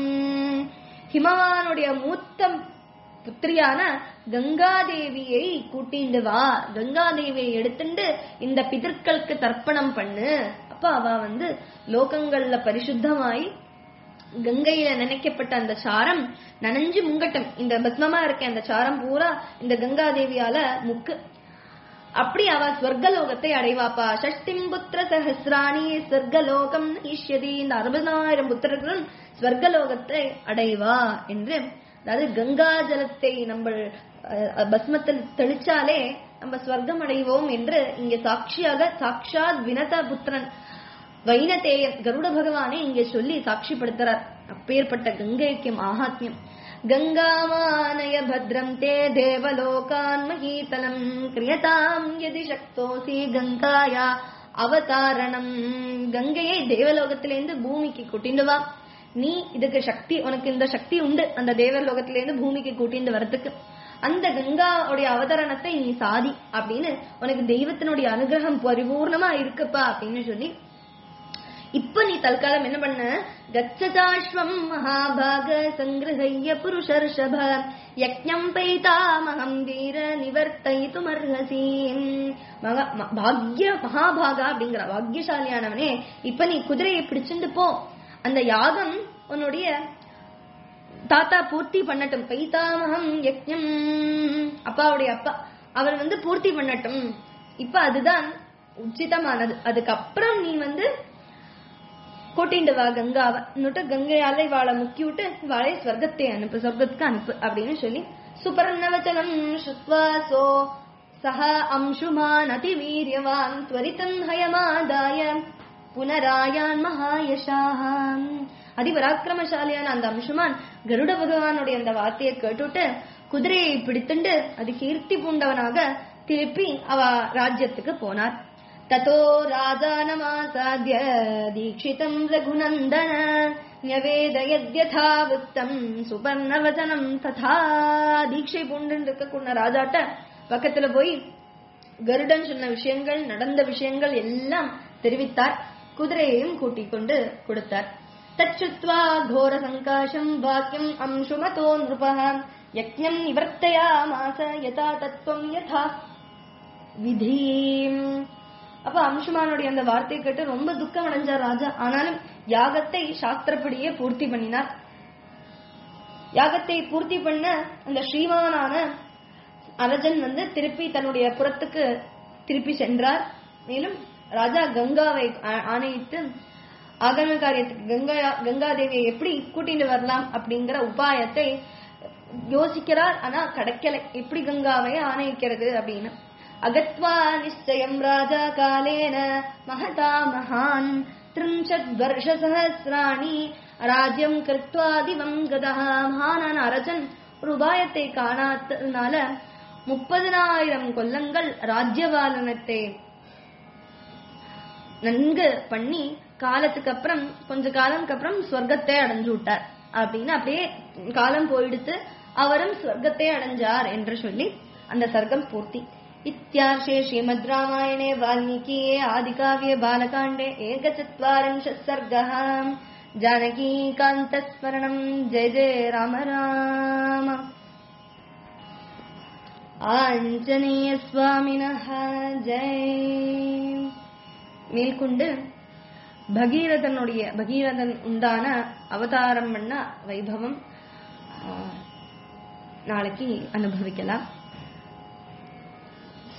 ஹிமவானுடைய மூத்த புத்திரியான கங்காதேவியை கூட்டிண்டு வா கங்காதேவியை எடுத்துண்டு இந்த பிதர்களுக்கு தர்ப்பணம் பண்ணு அப்ப அவ வந்து லோகங்கள்ல பரிசுத்தமாய் கங்கையில நினைக்கப்பட்ட அந்த சாரம் நனைஞ்சு முங்கட்டும் இந்த பத்மமா இருக்க அந்த சாரம் பூரா இந்த கங்காதேவியால முக்கு அப்படி அவ ஸ்வர்கலோகத்தை அடைவாப்பா ஷஷ்டிம் புத்திர சஹசிராணி ஸ்வர்கலோகம் ஈஷ்யதி இந்த அறுபதாயிரம் புத்திரர்களும் ஸ்வர்கலோகத்தை அடைவா என்று அதாவது கங்கா ஜலத்தை நம்ம அஹ், பஸ்மத்தில் தெளிச்சாலே நம்ம ஸ்வர்க்கம் அடைவோம் என்று இங்க சாட்சியாக சாட்சாத் வினத புத்திரன் வைனதேயன் கருட பகவானே இங்க சொல்லி சாட்சிப்படுத்துறார் அப்பேற்பட்ட கங்கைக்கு மகாத்மியம் கங்காமானய பத்ரம் தே தேவலோகான் மகீதலம் கிரியதாம் யதி சக்தோசி கங்காயா அவதாரணம் கங்கையை தேவலோகத்திலேருந்து பூமிக்கு கூட்டிண்டு வா நீ இதுக்கு சக்தி உனக்கு இந்த சக்தி உண்டு அந்த தேவலோகத்திலேருந்து பூமிக்கு கூட்டிண்டு வரதுக்கு அந்த கங்காவுடைய அவதரணத்தை நீ சாதி அப்படின்னு உனக்கு தெய்வத்தினுடைய அனுகிரகம் பரிபூர்ணமா இருக்குப்பா அப்படின்னு சொல்லி இப்ப நீ தற்காலம் என்ன பண்ண கச்சதாஸ்வம் மகாபாக சங்கிரகைய புருஷர்ஷப யக்ஞம் பைதாமகம் வீர நிவர்த்தைத்தும் அர்ஹசி மகா ம- பாக்ய மகாபாகா அப்படிங்கிற பாக்யசாலியானவனே இப்ப நீ குதிரையை பிடிச்சிட்டு போ அந்த யாகம் உன்னுடைய தாத்தா பூர்த்தி பண்ணட்டும் பைதாமகம் யக்ஞம் அப்பாவுடைய அப்பா அவர் வந்து பூர்த்தி பண்ணட்டும் இப்ப அதுதான் உச்சிதமானது அதுக்கப்புறம் நீ வந்து கூட்டிண்டு வா கங்காவை இன்னுட்டு கங்கையால இவாளை முக்கி விட்டு இவாளை ஸ்வர்க்கத்தை அனுப்பு சொர்க்கத்துக்கு அனுப்பு அப்படின்னு சொல்லி சுபர்ணவச்சனம் சுத்வாசோ சஹ அம்சுமான் அதிவீரியவான் துவரிதம் ஹயமாதாய புனராயான் மகாயஷாக அதிபராக்கிரமசாலியான அந்த அம்சுமான் கருட பகவானுடைய அந்த வார்த்தையை கேட்டுட்டு குதிரையை பிடித்துண்டு அது கீர்த்தி பூண்டவனாக திருப்பி அவ ராஜ்யத்துக்கு போனார் ततो राजानमासाद्य दीक्षितम् रघुनन्दन ஞவேதயத்யதா வித்தம் சுபர்ணவசனம் ததா தீட்சை பூண்டுன்னு இருக்கக்கூடிய ராஜாட்ட பக்கத்துல போய் கருடன் சொன்ன விஷயங்கள் நடந்த விஷயங்கள் எல்லாம் தெரிவித்தார் குதிரையையும் கூட்டிக் கொண்டு கொடுத்தார் தச்சுத்வா கோர சங்காசம் வாக்கியம் அம்சுமதோ நிருப யக்ஞம் நிவர்த்தயாமாச யதா தத்துவம் யதா விதீம் அப்ப அம்சுமானுடைய அந்த வார்த்தையை கேட்டு ரொம்ப துக்கம் அடைஞ்சார் ராஜா ஆனாலும் யாகத்தை சாஸ்திரப்படியே பூர்த்தி பண்ணினார் யாகத்தை பூர்த்தி பண்ண அந்த ஸ்ரீமானான அரஜன் வந்து திருப்பி தன்னுடைய புறத்துக்கு திருப்பி சென்றார் மேலும் ராஜா கங்காவை ஆ- ஆணையிட்டு ஆகம காரியத்துக்கு கங்கா கங்காதேவியை எப்படி கூட்டிட்டு வரலாம் அப்படிங்கிற உபாயத்தை யோசிக்கிறார் ஆனா கிடைக்கல எப்படி கங்காவை ஆணையிக்கிறது அப்படின்னு அகத்வா நிச்சயம் ராஜா காலேன மகதா மகான் त्रिंशत् वर्ष சஹசிராணி ராஜ்யம் கிருத்வா திவம் கதா மகானான அரசன் ஒரு உபாயத்தை காணாததுனால முப்பதினாயிரம் கொல்லங்கள் ராஜ்யபாலனத்தை நன்கு பண்ணி காலத்துக்கு அப்புறம் கொஞ்ச காலத்துக்கு அப்புறம் ஸ்வர்க்கத்தை அடைஞ்சு விட்டார் அப்படின்னு அப்படியே காலம் போயிடுத்து அவரும் ஸ்வர்க்கத்தை அடைஞ்சார் என்று சொல்லி அந்த சர்க்கம் பூர்த்தி இத்தியார்ஷே ஸ்ரீமத் ராமாயணே வால்மீகியே ஆதிகாவிய பாலகாண்டே ஏகச்சத்வாரிம்ஷத் சர்கः ஜானகீகாந்தஸ்மரணம் ஜெய ஜெய ராம ராம ஆஞ்சநேய சுவாமினஹ ஜெய் மேற்கொண்டு பகீரதனுடைய பகீரதன் உண்டான அவதாரம் பண்ண வைபவம் ஆ, நாளைக்கு அனுபவிக்கலாம்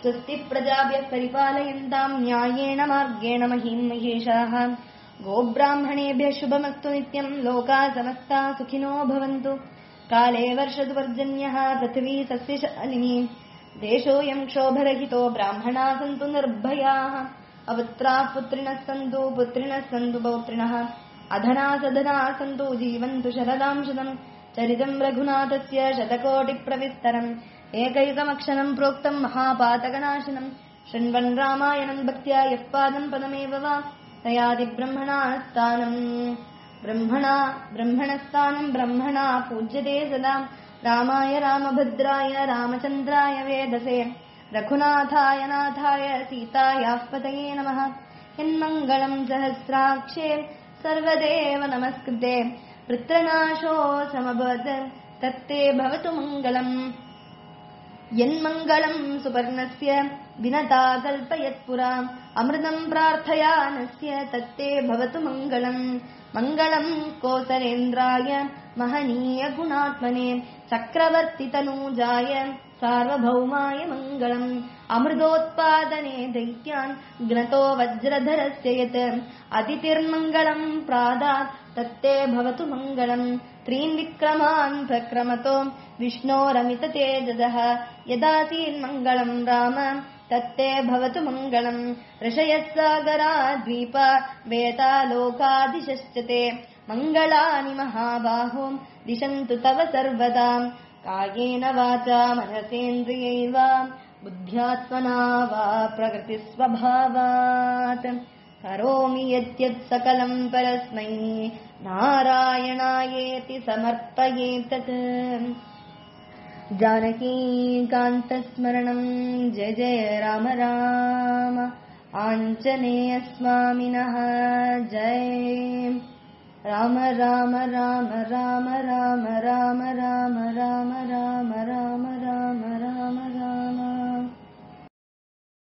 स्वस्ति प्रजाभ्यः परिपालयन्ताम् न्यायेण मार्गेण महीम् महेशाः गोब्राह्मणेभ्यः शुभमस्तु नित्यम् लोकाः समस्ता सुखिनो भवन्तु काले वर्षतु पर्जन्यः पृथिवी सस्यशालिनी देशोऽयम् क्षोभरहितो ब्राह्मणाः सन्तु निर्भयाः अपुत्राः पुत्रिणः सन्तु पुत्रिणः सन्तु पौत्रिणः अधना सधना सन्तु जीवन्तु शरदाम् शतम् चरितम् रघुनाथस्य शतकोटिप्रविस्तरम् एकैकमक्षरम् प्रोक्तम् महापातकनाशनम् शृण्वन् रामायणम् भक्त्या यः पादम् पदमेव वा तयादि ब्रह्मणा स्थानम् ब्रह्मणा ब्रह्मणस्थानम् ब्रह्मणा पूज्यते सदा रामाय रामभद्राय रामचन्द्राय वेदसे रघुनाथाय नाथाय सीतायाः पतये नमः यन्मङ्गलम् सहस्राक्षे सर्वदेव नमस्कृते वृत्रनाशो समभवत् तत्ते भवतु मङ्गलम् यन्मङ्गलम् सुपर्णस्य विनता कल्पयत्पुरा अमृतम् प्रार्थयानस्य तत्ते भवतु मङ्गलम् मङ्गलम् कोसलेन्द्राय महनीयगुणात्मने चक्रवर्तितनूजाय सार्वभौमाय मङ्गलम् अमृतोत्पादने दैत्यान् ज्ञतो वज्रधरस्य यत् अतिथिर्मङ्गलम् प्रादात् तत्ते भवतु मङ्गलम् त्रीन् विक्रमान् प्रक्रमतो विष्णोरमिततेजसः यदासीन्मङ्गलम् राम तत्ते भवतु मङ्गलम् ऋषयः सागरा द्वीपा वेतालोकादिशश्च ते मङ्गलानि महाबाहो दिशन्तु तव सर्वदा कायेन वाचा मनसेन्द्रियैर्वा बुद्ध्यात्मना वा प्रकृतिस्वभावात् करोमि यद्यत् सकलम् परस्मै नारायणायेति समर्पयेतत् जानकीकान्तस्मरणम् जय जय राम राम आञ्जनेयस्वामिनः जय राम राम राम राम राम राम राम राम